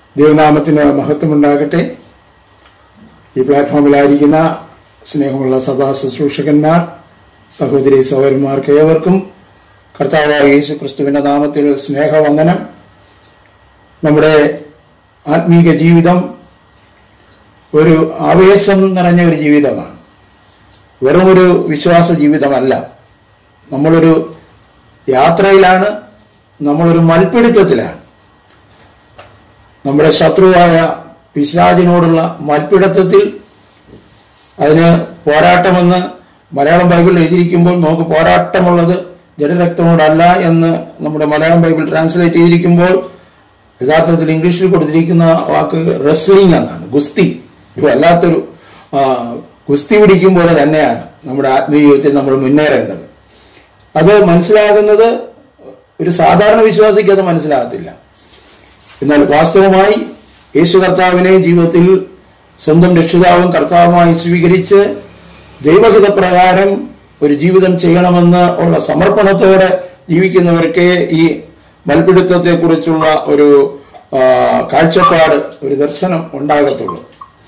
ദൈവനാമത്തിന് മഹത്വമുണ്ടാകട്ടെ ഈ പ്ലാറ്റ്ഫോമിലായിരിക്കുന്ന സ്നേഹമുള്ള സഭാ ശുശ്രൂഷകന്മാർ സഹോദരി സഹോദരന്മാർക്ക് ഏവർക്കും കർത്താവായ യേശു ക്രിസ്തുവിന്റെ നാമത്തിൽ സ്നേഹവന്ദനം നമ്മുടെ ആത്മീക ജീവിതം ഒരു ആവേശം നിറഞ്ഞ ഒരു ജീവിതമാണ് വെറും ഒരു വിശ്വാസ ജീവിതമല്ല നമ്മളൊരു യാത്രയിലാണ് നമ്മളൊരു മൽപ്പിടുത്തത്തിലാണ് നമ്മുടെ ശത്രുവായ പിശാചിനോടുള്ള മൽപ്പിടുത്തത്തിൽ അതിന് പോരാട്ടമെന്ന് മലയാളം ബൈബിൾ എഴുതിയിരിക്കുമ്പോൾ നമുക്ക് പോരാട്ടമുള്ളത് ജഡരക്തമോടല്ല എന്ന് നമ്മുടെ മലയാളം ബൈബിൾ ട്രാൻസ്ലേറ്റ് ചെയ്തിരിക്കുമ്പോൾ യഥാർത്ഥത്തിൽ ഇംഗ്ലീഷിൽ കൊടുത്തിരിക്കുന്ന വാക്ക് റെസ്ലിംഗ് എന്നാണ് ഗുസ്തി ഒരു വല്ലാത്തൊരു ആ, ഗുസ്തി പിടിക്കും പോലെ തന്നെയാണ് നമ്മുടെ ആത്മീയ ജീവിതത്തിൽ നമ്മൾ മുന്നേറേണ്ടത് അത് മനസ്സിലാകുന്നത് ഒരു സാധാരണ വിശ്വാസിക്ക് അത് മനസ്സിലാകത്തില്ല എന്നാൽ വാസ്തവമായി യേശു കർത്താവിനെ ജീവിതത്തിൽ സ്വന്തം രക്ഷിതാവും കർത്താവുമായി സ്വീകരിച്ച് ദൈവഹിത പ്രകാരം ഒരു ജീവിതം ചെയ്യണമെന്ന് ഉള്ള സമർപ്പണത്തോടെ ജീവിക്കുന്നവർക്ക് ഈ മൽപിടുത്തത്തെ കുറിച്ചുള്ള ഒരു ആ, കാഴ്ചപ്പാട് ഒരു ദർശനം ഉണ്ടാകത്തുള്ളൂ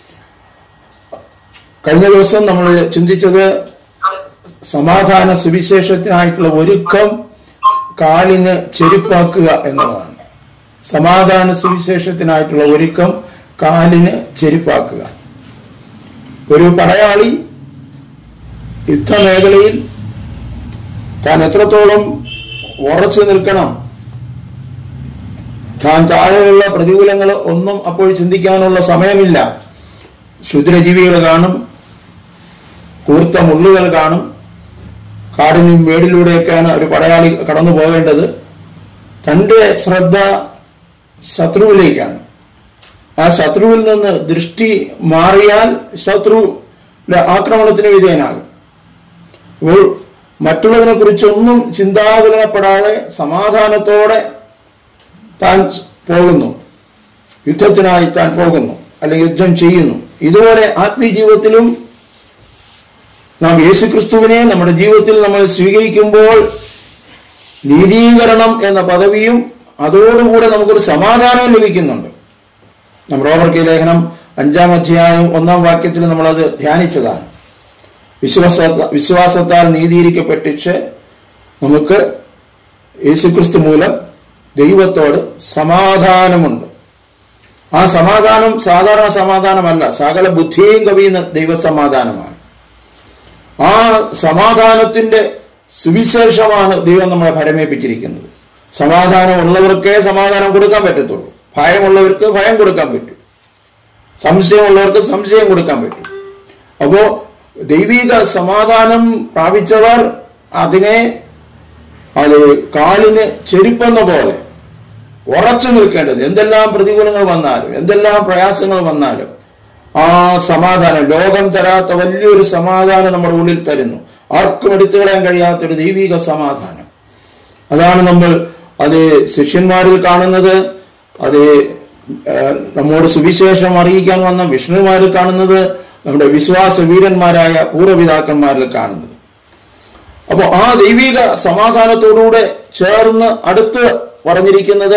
കഴിഞ്ഞ ദിവസം നമ്മൾ ചിന്തിച്ചത് സമാധാന സുവിശേഷത്തിനായിട്ടുള്ള ഒരുക്കം കാലിന് ചെരുപ്പാക്കുക എന്നതാണ് സമാധാന സുവിശേഷത്തിനായിട്ടുള്ള ഒരുക്കം കാലിന് ചെരുപ്പാക്കുക ഒരു പടയാളി യുദ്ധമേഖലയിൽ താൻ എത്രത്തോളം ഉറച്ചു നിൽക്കണം താൻ താഴെയുള്ള പ്രതികൂലങ്ങൾ ഒന്നും അപ്പോൾ ചിന്തിക്കാനുള്ള സമയമില്ല ക്ഷുദ്രജീവികൾ കാണും കൂർത്ത മുള്ളുകൾ കാണും കാടിനും മേടിലൂടെയൊക്കെയാണ് ഒരു പടയാളി കടന്നു പോകേണ്ടത് തന്റെ ശ്രദ്ധ ശത്രുവിലേക്കാണ് ആ ശത്രുവിൽ നിന്ന് ദൃഷ്ടി മാറിയാൽ ശത്രു ആക്രമണത്തിന് വിധേയനാകും അപ്പോൾ മറ്റുള്ളതിനെ കുറിച്ചൊന്നും ചിന്താകുലപ്പെടാതെ സമാധാനത്തോടെ താൻ പോകുന്നു യുദ്ധത്തിനായി താൻ പോകുന്നു അല്ലെങ്കിൽ യുദ്ധം ചെയ്യുന്നു ഇതുപോലെ ആത്മീയ ജീവിതത്തിലും നാം യേശുക്രിസ്തുവിനെ നമ്മുടെ ജീവിതത്തിൽ നമ്മൾ സ്വീകരിക്കുമ്പോൾ നീതീകരണം എന്ന പദവിയും അതോടുകൂടെ നമുക്കൊരു സമാധാനവും ലഭിക്കുന്നുണ്ട് നമ്മുടെ റോബർക്ക് ലേഖനം അഞ്ചാം അധ്യായം ഒന്നാം വാക്യത്തിൽ നമ്മളത് ധ്യാനിച്ചതാണ് വിശ്വാസ വിശ്വാസത്താൽ നീതീകരിക്കപ്പെട്ടിച്ച് നമുക്ക് യേശുക്രിസ്തു മൂലം ദൈവത്തോട് സമാധാനമുണ്ട് ആ സമാധാനം സാധാരണ സമാധാനമല്ല സകല ബുദ്ധിയും കവിയുന്ന ദൈവസമാധാനമാണ് ആ സമാധാനത്തിന്റെ സുവിശേഷമാണ് ദൈവം നമ്മളെ ഫലമേൽപ്പിച്ചിരിക്കുന്നത് സമാധാനം ഉള്ളവർക്കേ സമാധാനം കൊടുക്കാൻ പറ്റത്തുള്ളൂ ഭയമുള്ളവർക്ക് ഭയം കൊടുക്കാൻ പറ്റും സംശയമുള്ളവർക്ക് സംശയം കൊടുക്കാൻ പറ്റും അപ്പോ ദൈവിക സമാധാനം പ്രാപിച്ചവർ അതിനെ അത് കാലിന് ചെരുപ്പെന്ന പോലെ ഉറച്ചു നിൽക്കേണ്ടത് എന്തെല്ലാം പ്രതികൂലങ്ങൾ വന്നാലും എന്തെല്ലാം പ്രയാസങ്ങൾ വന്നാലും ആ സമാധാനം ലോകം തരാത്ത വലിയൊരു സമാധാനം നമ്മുടെ ഉള്ളിൽ തരുന്നു ആർക്കും എടുത്തു കളയാൻ കഴിയാത്ത ഒരു ദൈവിക സമാധാനം അതാണ് നമ്മൾ അത് ശിഷ്യന്മാരിൽ കാണുന്നത് അത് ഏഹ്, നമ്മോട് സുവിശേഷം അറിയിക്കാൻ വന്ന വിഷ്ണുമാരിൽ കാണുന്നത് നമ്മുടെ വിശ്വാസ വീരന്മാരായ പൂർവ്വപിതാക്കന്മാരിൽ കാണുന്നത് അപ്പോൾ ആ ദൈവിക സമാധാനത്തോടുകൂടെ ചേർന്ന് അടുത്ത് പറഞ്ഞിരിക്കുന്നത്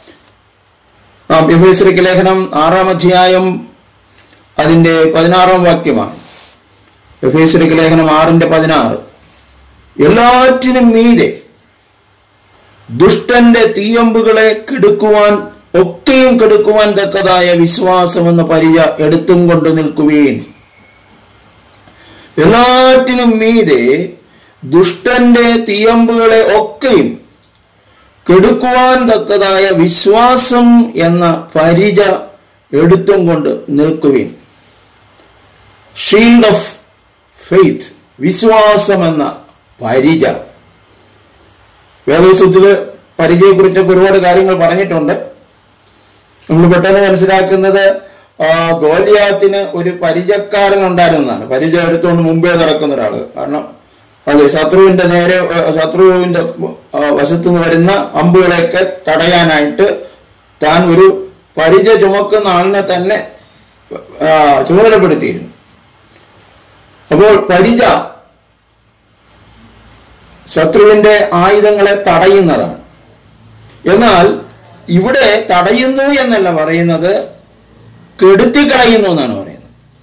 നാം യഹോസ്രിക്ക് ലേഖനം ആറാം അധ്യായം അതിന്റെ പതിനാറാം വാക്യമാണ് യഹോസ്രിക്ക് ലേഖനം ആറിന്റെ പതിനാറ് എല്ലാറ്റിനും മീതെ ദുഷ്ടന്റെ തീയമ്പുകളെ കെടുക്കുവാൻ ഒക്കെയും കെടുക്കുവാൻ തക്കതായ വിശ്വാസം എന്ന പരിച എടുത്തും കൊണ്ട് നിൽക്കുവേൻ എല്ലാറ്റിനും മീതെ ദുഷ്ടന്റെ തീയമ്പുകളെ ഒക്കെയും കെടുക്കുവാൻ തക്കതായ വിശ്വാസം എന്ന പരിച എടുത്തും കൊണ്ട് നിൽക്കുവിൻ ഷീൽഡ് ഓഫ് ഫെയ്ത്ത് വിശ്വാസം എന്ന പരിച വേദോത്സവത്തില് പരിചയെക്കുറിച്ചൊക്കെ ഒരുപാട് കാര്യങ്ങൾ പറഞ്ഞിട്ടുണ്ട് നമ്മൾ പെട്ടെന്ന് മനസ്സിലാക്കുന്നത് ആ, ഗോലിയാത്തിന് ഒരു പരിചക്കാരൻ ഉണ്ടായിരുന്നതാണ് പരിചയ എടുത്തുകൊണ്ട് മുമ്പേ നടക്കുന്ന ഒരാള് കാരണം അതെ ശത്രുവിന്റെ നേരെ ആ, ശത്രുവിന്റെ ആ, വശത്തു നിന്ന് വരുന്ന അമ്പുകളെയൊക്കെ തടയാനായിട്ട് താൻ ഒരു പരിച ചുമക്കുന്ന ആളിനെ തന്നെ ആ, ചുമതലപ്പെടുത്തിയിരുന്നു അപ്പോൾ പരിച ശത്രുവിന്റെ ആയുധങ്ങളെ തടയുന്നതാണ് എന്നാൽ ഇവിടെ തടയുന്നു എന്നല്ല പറയുന്നത് കെടുത്തിക്കളയുന്നു എന്നാണ് പറയുന്നത്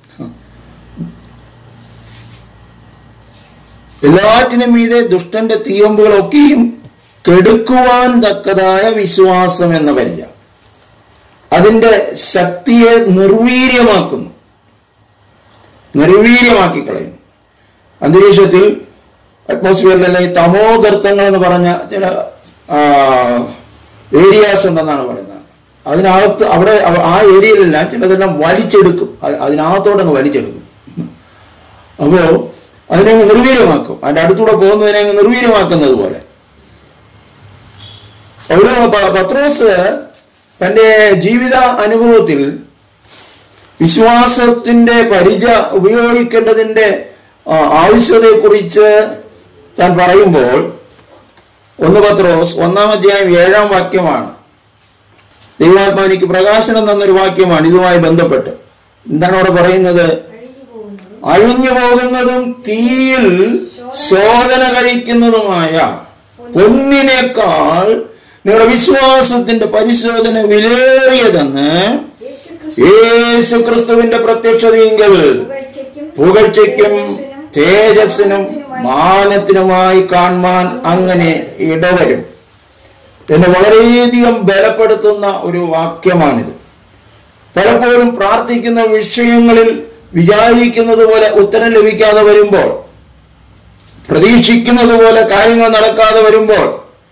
എല്ലാറ്റിനും മീതെ ദുഷ്ടന്റെ തീയമ്പുകളൊക്കെയും കെടുക്കുവാൻ തക്കതായ വിശ്വാസം എന്ന പരിച അതിന്റെ ശക്തിയെ നിർവീര്യമാക്കുന്നു നിർവീര്യമാക്കി കളയുന്നു അന്തരീക്ഷത്തിൽ അറ്റ്മോസ്ഫിയറിലെ ഈ തമോ ഗർത്തങ്ങൾ എന്ന് പറഞ്ഞ ചില ഏരിയാസ് ഉണ്ടെന്നാണ് പറയുന്നത് അതിനകത്ത് അവിടെ അവ- ആ ഏരിയയിലെല്ലാം ചിലതെല്ലാം വലിച്ചെടുക്കും അത് അതിനകത്തോടെ അങ്ങ് വലിച്ചെടുക്കും അപ്പോ അതിനെ അങ്ങ് നിർവീര്യമാക്കും അതിന്റെ അടുത്തൂടെ പോകുന്നതിനെ അങ്ങ് നിർവീര്യമാക്കുന്നത് പോലെ ഒരു പ- പത്രോസ് തന്റെ ജീവിത അനുഭവത്തിൽ വിശ്വാസത്തിന്റെ പരിച ഉപയോഗിക്കേണ്ടതിന്റെ ആ, ആവശ്യതയെക്കുറിച്ച് താൻ പറയുമ്പോൾ ഒന്ന് പത്രോസ് ഒന്നാം അധ്യായം ഏഴാം വാക്യമാണ് ദൈവാത്മാനിക്ക് പ്രകാശനം തന്നൊരു വാക്യമാണ് ഇതുമായി ബന്ധപ്പെട്ട് എന്താണ് അവിടെ പറയുന്നത് അഴിഞ്ഞു പോകുന്നതും അഴിഞ്ഞു പോകുന്നതും തീയിൽ ശോധന കഴിക്കുന്നതുമായ പൊന്നിനേക്കാൾ നിങ്ങളുടെ വിശ്വാസത്തിന്റെ പരിശോധന വിലേറിയതെന്ന് യേശുക്രിസ്തു യേശു ക്രിസ്തുവിന്റെ പ്രത്യക്ഷതയെങ്കിൽ പുകഴ്ചയ്ക്കും പുകഴ്ചയ്ക്കും തേജസ്സിനും മാനത്തിനുമായി കാണുവാൻ അങ്ങനെ ഇടവരും എന്നെ വളരെയധികം ബലപ്പെടുത്തുന്ന ഒരു വാക്യമാണിത് പലപ്പോഴും പ്രാർത്ഥിക്കുന്ന വിഷയങ്ങളിൽ വിചാരിക്കുന്നത് പോലെ ഉത്തരം ലഭിക്കാതെ വരുമ്പോൾ പ്രതീക്ഷിക്കുന്നത് പോലെ കാര്യങ്ങൾ നടക്കാതെ വരുമ്പോൾ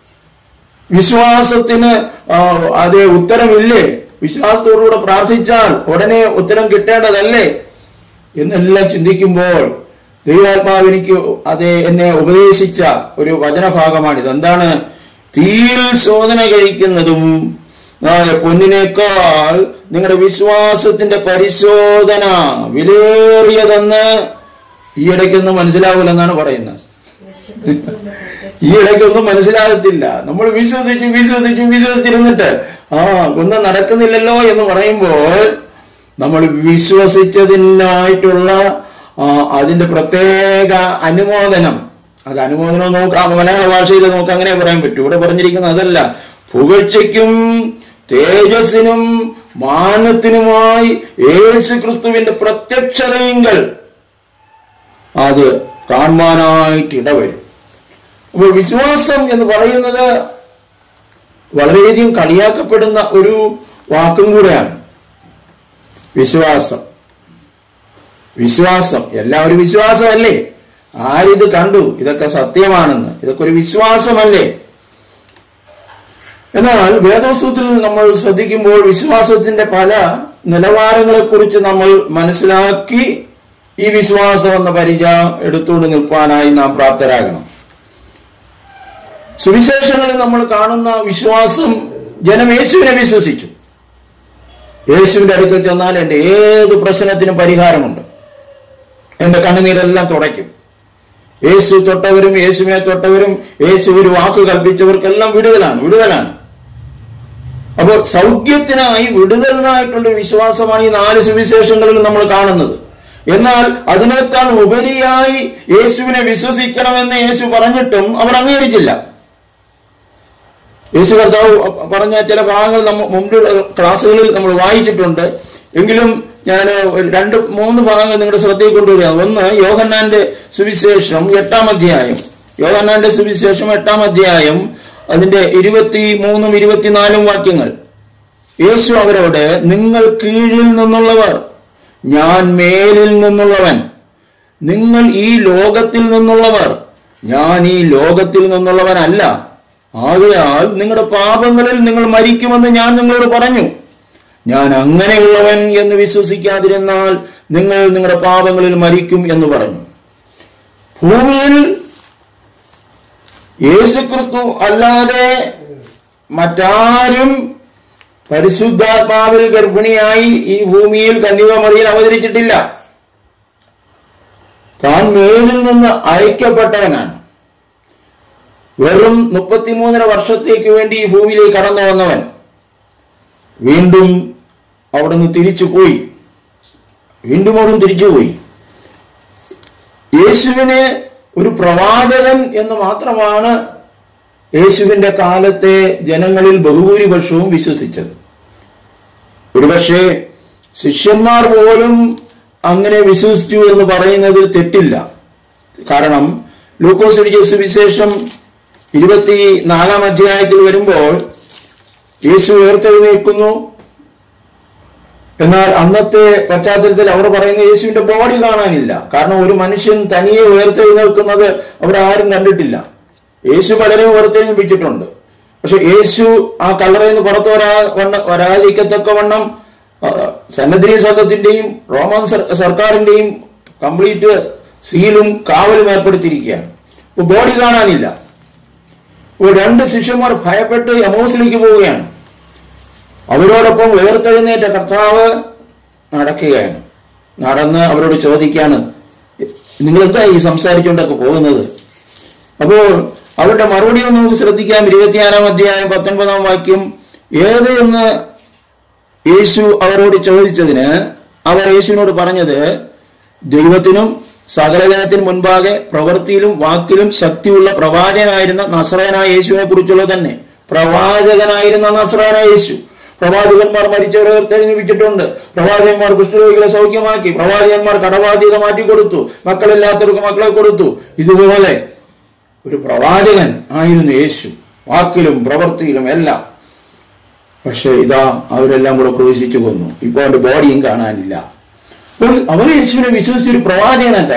വിശ്വാസത്തിന് ആ, അതേ ഉത്തരമില്ലേ വിശ്വാസത്തോടുകൂടെ പ്രാർത്ഥിച്ചാൽ ഉടനെ ഉത്തരം കിട്ടേണ്ടതല്ലേ എന്നെല്ലാം ചിന്തിക്കുമ്പോൾ ദൈവാത്മാവ് എനിക്ക് അതേ എന്നെ ഉപദേശിച്ച ഒരു വചനഭാഗമാണിത് എന്താണ് തീയിൽ ശോധന കഴിക്കുന്നതും ആ, പൊന്നിനേക്കാൾ നിങ്ങളുടെ വിശ്വാസത്തിന്റെ പരിശോധന വിലേറിയതെന്ന് ഈ ഇടയ്ക്കൊന്നും മനസ്സിലാവില്ലെന്നാണ് പറയുന്നത് യേശുക്രിസ്തുവിന്റെ പ്രത്യക്ഷ ഈ ഇടയ്ക്കൊന്നും മനസ്സിലാകത്തില്ല നമ്മൾ വിശ്വസിച്ച് വിശ്വസിച്ച് വിശ്വസിച്ചിരുന്നിട്ട് ആ ഒന്നും നടക്കുന്നില്ലല്ലോ എന്ന് പറയുമ്പോൾ നമ്മൾ വിശ്വസിച്ചതിനായിട്ടുള്ള ആ, അതിന്റെ പ്രത്യേക അനുമോദനം അത് അനുമോദനം നോക്കാം മലയാള ഭാഷയിൽ നമുക്ക് അങ്ങനെ പറയാൻ പറ്റൂ ഇവിടെ പറഞ്ഞിരിക്കുന്നത് അതല്ല പുകഴ്ചയ്ക്കും തേജസ്സിനും മാനത്തിനുമായി യേശു ക്രിസ്തുവിന്റെ പ്രത്യക്ഷതയെങ്കിൽ അത് കാണുവാനായിട്ട് ഇടവരും അപ്പോൾ വിശ്വാസം എന്ന് പറയുന്നത് വളരെയധികം കളിയാക്കപ്പെടുന്ന ഒരു വാക്കും കൂടെയാണ് വിശ്വാസം വിശ്വാസം എല്ലാം ഒരു വിശ്വാസമല്ലേ ആരിത് കണ്ടു ഇതൊക്കെ സത്യമാണെന്ന് ഇതൊക്കെ ഒരു വിശ്വാസമല്ലേ എന്നാൽ വേദവസ്തുത്തിൽ നമ്മൾ ശ്രദ്ധിക്കുമ്പോൾ വിശ്വാസത്തിന്റെ പല നിലവാരങ്ങളെ കുറിച്ച് നമ്മൾ മനസ്സിലാക്കി ഈ വിശ്വാസം എന്ന പരിച എടുത്തുകൊണ്ട് നിൽപ്പാനായി നാം പ്രാപ്തരാകണം സുവിശേഷങ്ങളിൽ നമ്മൾ കാണുന്ന വിശ്വാസം ജനം യേശുവിനെ വിശ്വസിച്ചു യേശുവിന്റെ അടുക്കൽ ചെന്നാൽ എന്റെ ഏത് പ്രശ്നത്തിനും പരിഹാരമുണ്ട് എന്റെ കണ്ണുനീരെല്ലാം തുടയ്ക്കും യേശു തൊട്ടവരും യേശുവിനെ തൊട്ടവരും യേശു ഒരു വാക്ക് കൽപ്പിച്ചവർക്കെല്ലാം വിടുതലാണ് വിടുതലാണ് അപ്പോൾ സൗഖ്യത്തിനായി വിടുതലിനായിട്ടുള്ള വിശ്വാസമാണ് ഈ നാല് സുവിശേഷങ്ങളിൽ നമ്മൾ കാണുന്നത് എന്നാൽ അതിനേക്കാൾ ഉപരിയായി യേശുവിനെ വിശ്വസിക്കണമെന്ന് യേശു പറഞ്ഞിട്ടും അവർ അംഗീകരിച്ചില്ല യേശു കർത്താവ് പറഞ്ഞ ചില ഭാഗങ്ങൾ നമ്മൾ മുമ്പുള്ള ക്ലാസ്സുകളിൽ നമ്മൾ വായിച്ചിട്ടുണ്ട് എങ്കിലും ഞാൻ ഒരു രണ്ട് മൂന്ന് ഭാഗങ്ങൾ നിങ്ങളുടെ ശ്രദ്ധയിൽ കൊണ്ടുവരിക ഒന്ന് യോഹന്നാന്റെ സുവിശേഷം എട്ടാം അധ്യായം യോഹന്നാന്റെ സുവിശേഷം എട്ടാം അധ്യായം അതിന്റെ ഇരുപത്തി മൂന്നും ഇരുപത്തിനാലും വാക്യങ്ങൾ യേശു അവരോട് നിങ്ങൾ കീഴിൽ നിന്നുള്ളവർ ഞാൻ മേലിൽ നിന്നുള്ളവൻ നിങ്ങൾ ഈ ലോകത്തിൽ നിന്നുള്ളവർ ഞാൻ ഈ ലോകത്തിൽ നിന്നുള്ളവനല്ല ആകയാൽ നിങ്ങളുടെ പാപങ്ങളിൽ നിങ്ങൾ മരിക്കുമെന്ന് ഞാൻ നിങ്ങളോട് പറഞ്ഞു ഞാൻ അങ്ങനെയുള്ളവൻ എന്ന് വിശ്വസിക്കാതിരുന്നാൽ നിങ്ങൾ നിങ്ങളുടെ പാപങ്ങളിൽ മരിക്കും എന്ന് പറഞ്ഞു ഭൂമിയിൽ യേശുക്രിസ്തു അല്ലാതെ മറ്റാരും പരിശുദ്ധാത്മാവിൽ ഗർഭിണിയായി ഈ ഭൂമിയിൽ കന്യകമറിയിൽ അവതരിച്ചിട്ടില്ല താൻ മേലിൽ നിന്ന് അയക്കപ്പെട്ടവനാണ് വെറും മുപ്പത്തിമൂന്നര വർഷത്തേക്ക് വേണ്ടി ഈ ഭൂമിയിലേക്ക് കടന്നു വന്നവൻ വീണ്ടും അവിടുന്ന് തിരിച്ചു പോയി വീണ്ടും അവിടുന്ന് തിരിച്ചുപോയി യേശുവിനെ ഒരു പ്രവാചകൻ എന്ന് മാത്രമാണ് യേശുവിന്റെ കാലത്തെ ജനങ്ങളിൽ ബഹുഭൂരിപക്ഷവും വിശ്വസിച്ചത് ഒരുപക്ഷെ ശിഷ്യന്മാർ പോലും അങ്ങനെ വിശ്വസിച്ചു എന്ന് പറയുന്നതിൽ തെറ്റില്ല കാരണം ലൂക്കോസ് എഴുതിയ സുവിശേഷം ഇരുപത്തി നാലാം അധ്യായത്തിൽ വരുമ്പോൾ യേശു ഉയർത്തെഴുന്നേൽക്കുന്നു എന്നാൽ അന്നത്തെ പശ്ചാത്തലത്തിൽ അവർ പറയുന്ന യേശുവിന്റെ ബോഡി കാണാനില്ല കാരണം ഒരു മനുഷ്യൻ തനിയെ ഉയർത്തെഴുന്നേൽക്കുന്നത് അവരാരും കണ്ടിട്ടില്ല യേശു പലരെയും ഉയർത്തെഴുന്നേൽപ്പിച്ചിട്ടുണ്ട് പക്ഷെ യേശു ആ കല്ലറയിൽ നിന്ന് പുറത്തു വരാ വണ്ണ വരാതിരിക്കത്തക്ക വണ്ണം സന്നദ്ധീയ സംഘത്തിന്റെയും റോമൻ സർ- സർക്കാരിന്റെയും കംപ്ലീറ്റ് സീലും കാവലും ഏർപ്പെടുത്തിയിരിക്കുകയാണ് ഇപ്പൊ ബോഡി കാണാനില്ല ഇപ്പോൾ രണ്ട് ശിഷ്യന്മാർ ഭയപ്പെട്ട് എമോസിലേക്ക് പോവുകയാണ് അവരോടൊപ്പം ഉയർത്തെഴുന്നേറ്റ കർത്താവ് നടക്കുകയാണ് നടന്ന് അവരോട് ചോദിക്കാണ് നിങ്ങൾ എന്താ ഈ സംസാരിച്ചുകൊണ്ടൊക്കെ പോകുന്നത് അപ്പോൾ അവരുടെ മറുപടി ഒന്ന് നമുക്ക് ശ്രദ്ധിക്കാം ഇരുപത്തിയാറാം അധ്യായം പത്തൊൻപതാം വാക്യം ഏത് എന്ന് യേശു അവരോട് ചോദിച്ചതിന് അവർ യേശുവിനോട് പറഞ്ഞത് ദൈവത്തിനും സകലജനത്തിനും മുൻപാകെ പ്രവൃത്തിയിലും വാക്കിലും ശക്തിയുള്ള പ്രവാചകനായിരുന്ന നസ്രയനായ യേശുവിനെ കുറിച്ചുള്ള തന്നെ പ്രവാചകനായിരുന്ന നസ്രയനായ യേശു പ്രവാചകന്മാർ മരിച്ചവരെ തെരഞ്ഞെടുപ്പിച്ചിട്ടുണ്ട് പ്രവാചകന്മാർ കുഷ്ഠരോഗികളെ സൗഖ്യമാക്കി പ്രവാചകന്മാർ കടബാധ്യത മാറ്റിക്കൊടുത്തു മക്കളില്ലാത്തവർക്ക് മക്കളെ കൊടുത്തു ഇതുപോലെ ഒരു പ്രവാചകൻ ആയിരുന്നു യേശു വാക്കിലും പ്രവൃത്തിയിലും എല്ലാം പക്ഷെ ഇതാ അവരെല്ലാം കൂടെ പ്രവേശിച്ചു കൊന്നു ഇപ്പോൾ അവന്റെ ബോഡിയും കാണാനില്ല അപ്പോൾ അവർ യേശുവിനെ വിശ്വസിച്ച ഒരു പ്രവാചകനല്ല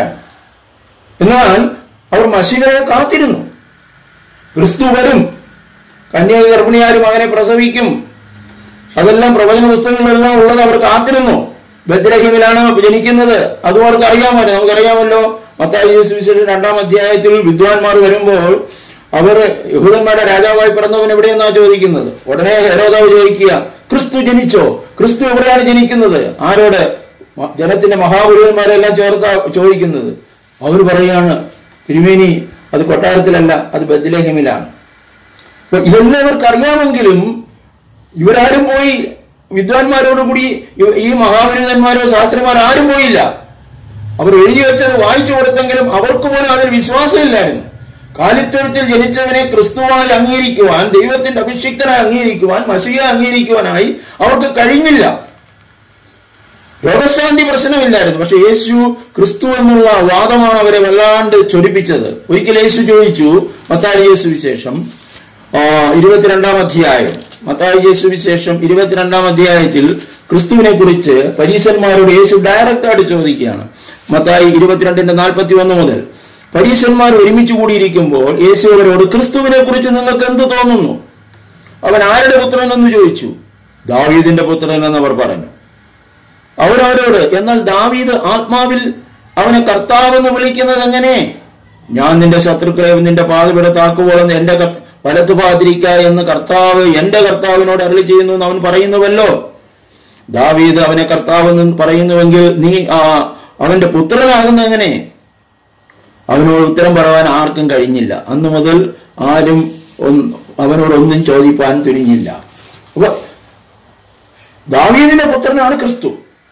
എന്നാൽ അവർ മഷികയെ കാത്തിരുന്നു ക്രിസ്തു വരും കന്യാക ഗർഭിണിയാരും അവനെ പ്രസവിക്കും അതെല്ലാം പ്രവചന പുസ്തകങ്ങളിലെല്ലാം ഉള്ളത് അവർ കാത്തിരുന്നു ബദ്രഹിമിലാണ് ജനിക്കുന്നത് അതും അവർക്ക് അറിയാമല്ലോ നമുക്കറിയാമല്ലോ മത്തായി സുവിശേഷം രണ്ടാം അധ്യായത്തിൽ വിദ്വാൻമാർ വരുമ്പോൾ അവർ യഹൂദന്മാരുടെ രാജാവായി പിറന്നവൻ എവിടെയെന്നാ ചോദിക്കുന്നത് ഉടനെ ഹെരോദാവ് ചോദിക്കുക ക്രിസ്തു ജനിച്ചോ ക്രിസ്തു എവിടെയാണ് ജനിക്കുന്നത് ആരോട് മ- ജനത്തിന്റെ മഹാപുരുഷന്മാരെല്ലാം ചേർത്താ ചോദിക്കുന്നത് അവർ പറയാണ് തിരുമേനി അത് കൊട്ടാരത്തിലല്ല അത് ബദ്ലേഹമിലാണ് അപ്പൊ ഇതെല്ലാം ഇവർക്ക് അറിയാമെങ്കിലും ഇവരാരും പോയി വിദ്വാൻമാരോടുകൂടി ഇവ- ഈ മഹാപുരുഷന്മാരോ ശാസ്ത്രിമാരോ ആരും പോയില്ല അവർ എഴുതി വെച്ചത് വായിച്ചു കൊടുത്തെങ്കിലും അവർക്ക് പോലും അതിൽ വിശ്വാസമില്ലായിരുന്നു കാലിത്തൊഴുത്തിൽ ജനിച്ചവനെ ക്രിസ്തുവായി അംഗീകരിക്കുവാൻ ദൈവത്തിന്റെ അഭിഷിക്തനായി അംഗീകരിക്കുവാൻ മസിയെ അംഗീകരിക്കുവാനായി അവർക്ക് കഴിഞ്ഞില്ല രോഗശാന്തി പ്രശ്നമില്ലായിരുന്നു പക്ഷെ യേശു ക്രിസ്തു എന്നുള്ള വാദമാണ് അവരെ വല്ലാണ്ട് ചൊരിപ്പിച്ചത് ഒരിക്കൽ യേശു ചോദിച്ചു മത്തായി യേശു വിശേഷം ആ, ഇരുപത്തിരണ്ടാം അധ്യായം മത്തായി യേശു വിശേഷം ഇരുപത്തിരണ്ടാം അധ്യായത്തിൽ ക്രിസ്തുവിനെ കുറിച്ച് പരീശന്മാരോട് യേശു ഡയറക്റ്റ് ആയിട്ട് ചോദിക്കുകയാണ് മത്തായി ഇരുപത്തിരണ്ടിന്റെ നാൽപ്പത്തി ഒന്ന് മുതൽ പരീശന്മാർ ഒരുമിച്ച് കൂടിയിരിക്കുമ്പോൾ യേശു അവരോട് ക്രിസ്തുവിനെ കുറിച്ച് നിങ്ങൾക്ക് എന്ത് തോന്നുന്നു അവൻ ആരുടെ പുത്രൻ എന്ന് ചോദിച്ചു ദാവീദിന്റെ പുത്രൻ എന്ന് അവർ പറഞ്ഞു അവരവരോട് എന്നാൽ ദാവീദ് ആത്മാവിൽ അവനെ കർത്താവെന്ന് വിളിക്കുന്നത് എങ്ങനെ ഞാൻ നിന്റെ ശത്രുക്കളെ നിന്റെ പാതപിട താക്കുപോളെന്ന് എന്റെ ക- വലത്തു പാതിരിക്ക എന്ന് കർത്താവ് എന്റെ കർത്താവിനോട് അരളി ചെയ്യുന്നു എന്ന് അവൻ പറയുന്നുവല്ലോ ദാവീദ് അവനെ കർത്താവെന്ന് പറയുന്നുവെങ്കിൽ നീ ആ അവന്റെ പുത്രനാകുന്ന എങ്ങനെ അവനോട് ഉത്തരം പറയാൻ ആർക്കും കഴിഞ്ഞില്ല അന്നു മുതൽ ആരും ഒന്ന് അവനോടൊന്നും ചോദിപ്പാൻ തുനിഞ്ഞില്ല അപ്പൊ ദാവീദിന്റെ പുത്രനാണ് ക്രിസ്തു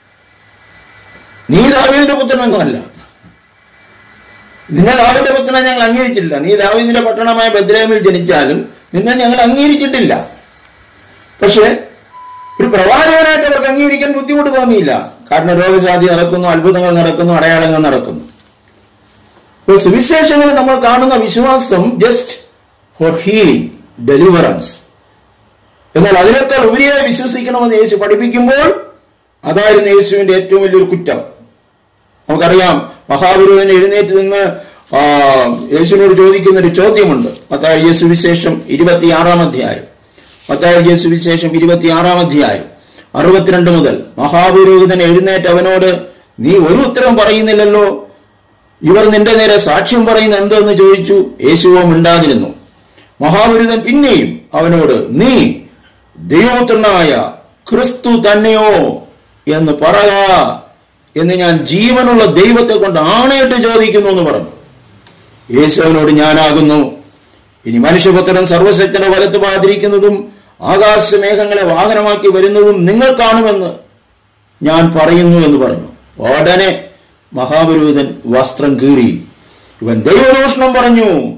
നീ ദാവീദിന്റെ പുത്രനൊന്നുമല്ല നിന്നെ ദാവീദിന്റെ പുത്രനെ ഞങ്ങൾ അംഗീകരിച്ചിട്ടില്ല നീ ദാവീദിന്റെ പട്ടണമായ ബദ്രേമിൽ ജനിച്ചാലും നിന്നെ ഞങ്ങൾ അംഗീകരിച്ചിട്ടില്ല പക്ഷെ ഒരു പ്രവാചകനായിട്ട് അവർക്ക് അംഗീകരിക്കാൻ ബുദ്ധിമുട്ട് തോന്നിയില്ല കാരണം രോഗശാന്തി നടക്കുന്നു അത്ഭുതങ്ങൾ നടക്കുന്നു അടയാളങ്ങൾ നടക്കുന്നു അപ്പോൾ സുവിശേഷങ്ങളിൽ നമ്മൾ കാണുന്ന വിശ്വാസം ജസ്റ്റ് ഫോർ ഹീലിംഗ് ഡെലിവറൻസ് എന്നാൽ അതിനേക്കാൾ ഉപരിയായി വിശ്വസിക്കണമെന്ന് യേശു പഠിപ്പിക്കുമ്പോൾ അതായിരുന്നു യേശുവിന്റെ ഏറ്റവും വലിയൊരു കുറ്റം നമുക്കറിയാം മഹാപുരോഹിതൻ എഴുന്നേറ്റ് നിന്ന് ആ, യേശുവിനോട് ചോദിക്കുന്ന ഒരു ചോദ്യമുണ്ട് മത്തായി യേശു വിശേഷം ഇരുപത്തിയാറാം അധ്യായം മത്തായി യേശു വിശേഷം ഇരുപത്തിയാറാം അധ്യായം അറുപത്തിരണ്ട് മുതൽ മഹാപുരോഹിതൻ എഴുന്നേറ്റ് അവനോട് നീ ഒരു ഉത്തരം പറയുന്നില്ലല്ലോ ഇവർ നിന്റെ നേരെ സാക്ഷ്യം പറയുന്ന എന്തെന്ന് ചോദിച്ചു യേശുവോ മിണ്ടാതിരുന്നു മഹാപുരുതൻ പിന്നെയും അവനോട് നീ ദൈവപുത്രനായ ക്രിസ്തു തന്നെയോ എന്ന് പറക എന്ന് ഞാൻ ജീവനുള്ള ദൈവത്തെ കൊണ്ട് ആണയിട്ട് ചോദിക്കുന്നു എന്ന് പറഞ്ഞു യേശു അവനോട് ഞാനാകുന്നു ഇനി മനുഷ്യപുത്രൻ സർവശക്തന്റെ വലത്ത് പാതിരിക്കുന്നതും ആകാശമേഘങ്ങളെ വാഹനമാക്കി വരുന്നതും നിങ്ങൾ കാണുമെന്ന് ഞാൻ പറയുന്നു എന്ന് പറഞ്ഞു ഉടനെ മഹാപുരോഹിതൻ വസ്ത്രം കീറി ഇവൻ ദൈവദൂഷണം പറഞ്ഞു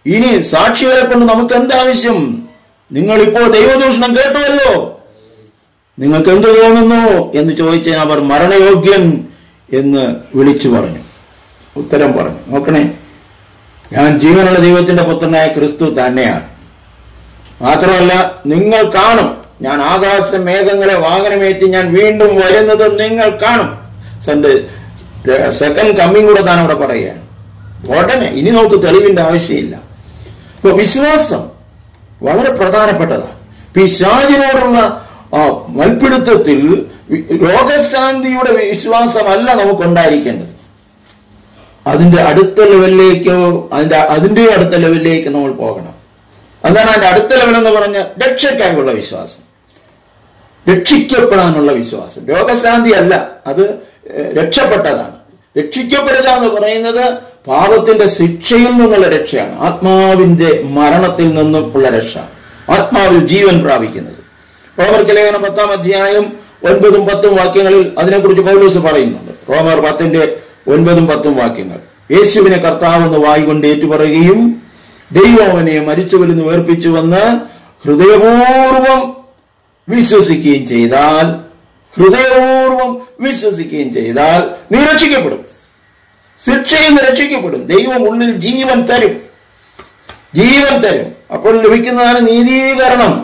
ഇനി സാക്ഷികളെ കൊണ്ട് നമുക്ക് എന്താവശ്യം നിങ്ങൾ ഇപ്പോൾ ദൈവദൂഷണം കേട്ടുവല്ലോ നിങ്ങൾക്ക് എന്ത് തോന്നുന്നു എന്ന് ചോദിച്ചതിന് അവർ മരണയോഗ്യൻ എന്ന് വിളിച്ചു പറഞ്ഞു ഉത്തരം പറഞ്ഞു നോക്കണേ ഞാൻ ജീവനുള്ള ദൈവത്തിന്റെ പുത്രനായ ക്രിസ്തു തന്നെയാണ് മാത്രമല്ല നിങ്ങൾ കാണും ഞാൻ ആകാശ മേഘങ്ങളെ വാഹനമേറ്റി ഞാൻ വീണ്ടും വരുന്നത് നിങ്ങൾ കാണും സന്റെ സെക്കൻഡ് കമ്മിങ് കൂടെ താൻ അവിടെ പറയുകയാണ് ഉടനെ ഇനി നമുക്ക് തെളിവിന്റെ ആവശ്യമില്ല ഇപ്പൊ വിശ്വാസം വളരെ പ്രധാനപ്പെട്ടതാണ് പിശാചിനോടുള്ള ആ മൽപ്പിടുത്തത്തിൽ വി- രോഗശാന്തിയുടെ വിശ്വാസമല്ല നമുക്കുണ്ടായിരിക്കേണ്ടത് അതിന്റെ അടുത്ത ലെവലിലേക്കോ അതിന്റെ അതിന്റെ അടുത്ത ലെവലിലേക്ക് നമ്മൾ പോകണം അതാണ് അതിന്റെ അടുത്ത ലെവൽ എന്ന് പറഞ്ഞ രക്ഷയ്ക്കായുള്ള വിശ്വാസം രക്ഷിക്കപ്പെടാനുള്ള വിശ്വാസം രോഗശാന്തി അല്ല അത് ഏഹ്, രക്ഷപ്പെട്ടതാണ് രക്ഷിക്കപ്പെടുക എന്ന് പറയുന്നത് പാപത്തിന്റെ ശിക്ഷയിൽ നിന്നുള്ള രക്ഷയാണ് ആത്മാവിന്റെ മരണത്തിൽ നിന്നും ഉള്ള രക്ഷ ആത്മാവിൽ ജീവൻ പ്രാപിക്കുന്നത് റോമർക്ക് ലേഖനം പത്താം അധ്യായം ഒൻപതും പത്തും വാക്യങ്ങളിൽ അതിനെക്കുറിച്ച് പൗലോസ് പറയുന്നുണ്ട് റോമർ പത്തിന്റെ ഒൻപതും പത്തും വാക്യങ്ങൾ യേശുവിനെ കർത്താവെന്ന് വായി കൊണ്ട് ഏറ്റുപറയുകയും ദൈവം അവനെ മരിച്ചവരിൽ നിന്ന് വേർപ്പിച്ചുവെന്ന് ഹൃദയപൂർവം വിശ്വസിക്കുകയും ചെയ്താൽ ഹൃദയപൂർവം വിശ്വസിക്കുകയും ചെയ്താൽ നീ രക്ഷിക്കപ്പെടും ശിക്ഷയിൽ നിന്ന് രക്ഷിക്കപ്പെടും ദൈവം ഉള്ളിൽ ജീവൻ തരും ജീവൻ തരും അപ്പോൾ ലഭിക്കുന്നതാണ് നീതീകരണം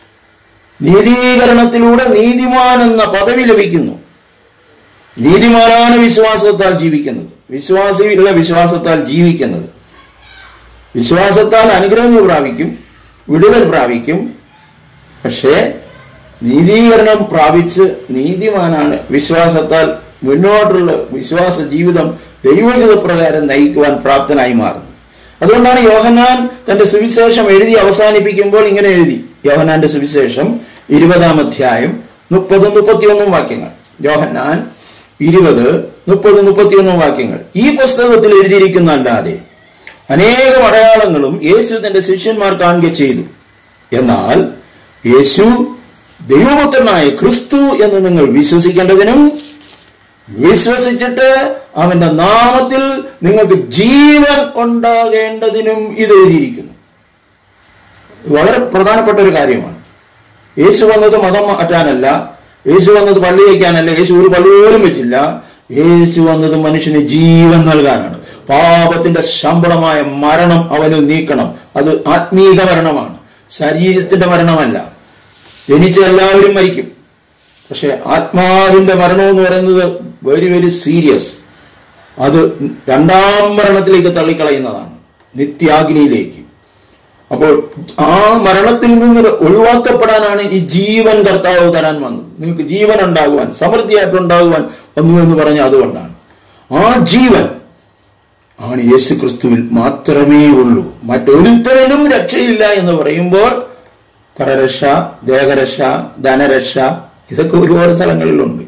നീതീകരണത്തിലൂടെ നീതിമാൻ എന്ന പദവി ലഭിക്കുന്നു നീതിമാനാണ് വിശ്വാസത്താൽ ജീവിക്കുന്നത് വിശ്വാസിയില്ല വിശ്വാസത്താൽ ജീവിക്കുന്നത് വിശ്വാസത്താൽ അനുഗ്രഹങ്ങൾ പ്രാപിക്കും വിടുതൽ പ്രാപിക്കും പക്ഷേ നീതീകരണം പ്രാപിച്ച് നീതിമാനാണ് വിശ്വാസത്താൽ മുന്നോട്ടുള്ള വിശ്വാസ ജീവിതം ദൈവഗത പ്രകാരം നയിക്കുവാൻ പ്രാപ്തനായി മാറുന്നത് അതുകൊണ്ടാണ് യോഹന്നാൻ തന്റെ സുവിശേഷം എഴുതി അവസാനിപ്പിക്കുമ്പോൾ ഇങ്ങനെ എഴുതി യോഹന്നാന്റെ സുവിശേഷം ഇരുപതാം അധ്യായം മുപ്പതും മുപ്പത്തിയൊന്നും വാക്യങ്ങൾ യോഹന്നാൻ ഇരുപത് മുപ്പത് മുപ്പത്തിയൊന്നും വാക്യങ്ങൾ ഈ പുസ്തകത്തിൽ എഴുതിയിരിക്കുന്ന അല്ലാതെ അനേകം അടയാളങ്ങളും യേശു തന്റെ ശിഷ്യന്മാർ കാണുക ചെയ്തു എന്നാൽ യേശു ദൈവപുത്രനായ ക്രിസ്തു എന്ന് നിങ്ങൾ വിശ്വസിക്കേണ്ടതിനും വിശ്വസിച്ചിട്ട് അവന്റെ നാമത്തിൽ നിങ്ങൾക്ക് ജീവൻ ഉണ്ടാകേണ്ടതിനും ഇത് എഴുതിയിരിക്കുന്നു ഇത് വളരെ പ്രധാനപ്പെട്ട ഒരു കാര്യമാണ് യേശു വന്നത് മതം മാറ്റാനല്ല യേശു വന്നത് പള്ളി വയ്ക്കാനല്ല യേശു ഒരു പള്ളി പോലും വെച്ചില്ല യേശു വന്നത് മനുഷ്യന് ജീവൻ നൽകാനാണ് പാപത്തിന്റെ ശമ്പളമായ മരണം അവന് നീക്കണം അത് ആത്മീക മരണമാണ് ശരീരത്തിന്റെ മരണമല്ല ജനിച്ച എല്ലാവരും മരിക്കും പക്ഷെ ആത്മാവിന്റെ മരണം എന്ന് പറയുന്നത് വെരി വെരി സീരിയസ് അത് രണ്ടാം മരണത്തിലേക്ക് തള്ളിക്കളയുന്നതാണ് നിത്യാഗ്നിയിലേക്ക് അപ്പോൾ ആ മരണത്തിൽ നിന്ന് ഒഴിവാക്കപ്പെടാനാണ് ഈ ജീവൻ കർത്താവ് തരാൻ വന്നത് നിങ്ങൾക്ക് ജീവൻ ഉണ്ടാകുവാൻ സമൃദ്ധിയായിട്ട് ഉണ്ടാകുവാൻ വന്നു എന്ന് പറഞ്ഞ അതുകൊണ്ടാണ് ആ ജീവൻ ആണ് യേശു ക്രിസ്തുവിൽ മാത്രമേ ഉള്ളൂ മറ്റൊരുത്തരിലും രക്ഷയില്ല എന്ന് പറയുമ്പോൾ കരരക്ഷ ദേഹരക്ഷ ധനരക്ഷ ഇതൊക്കെ ഒരുപാട് സ്ഥലങ്ങളിലുണ്ട്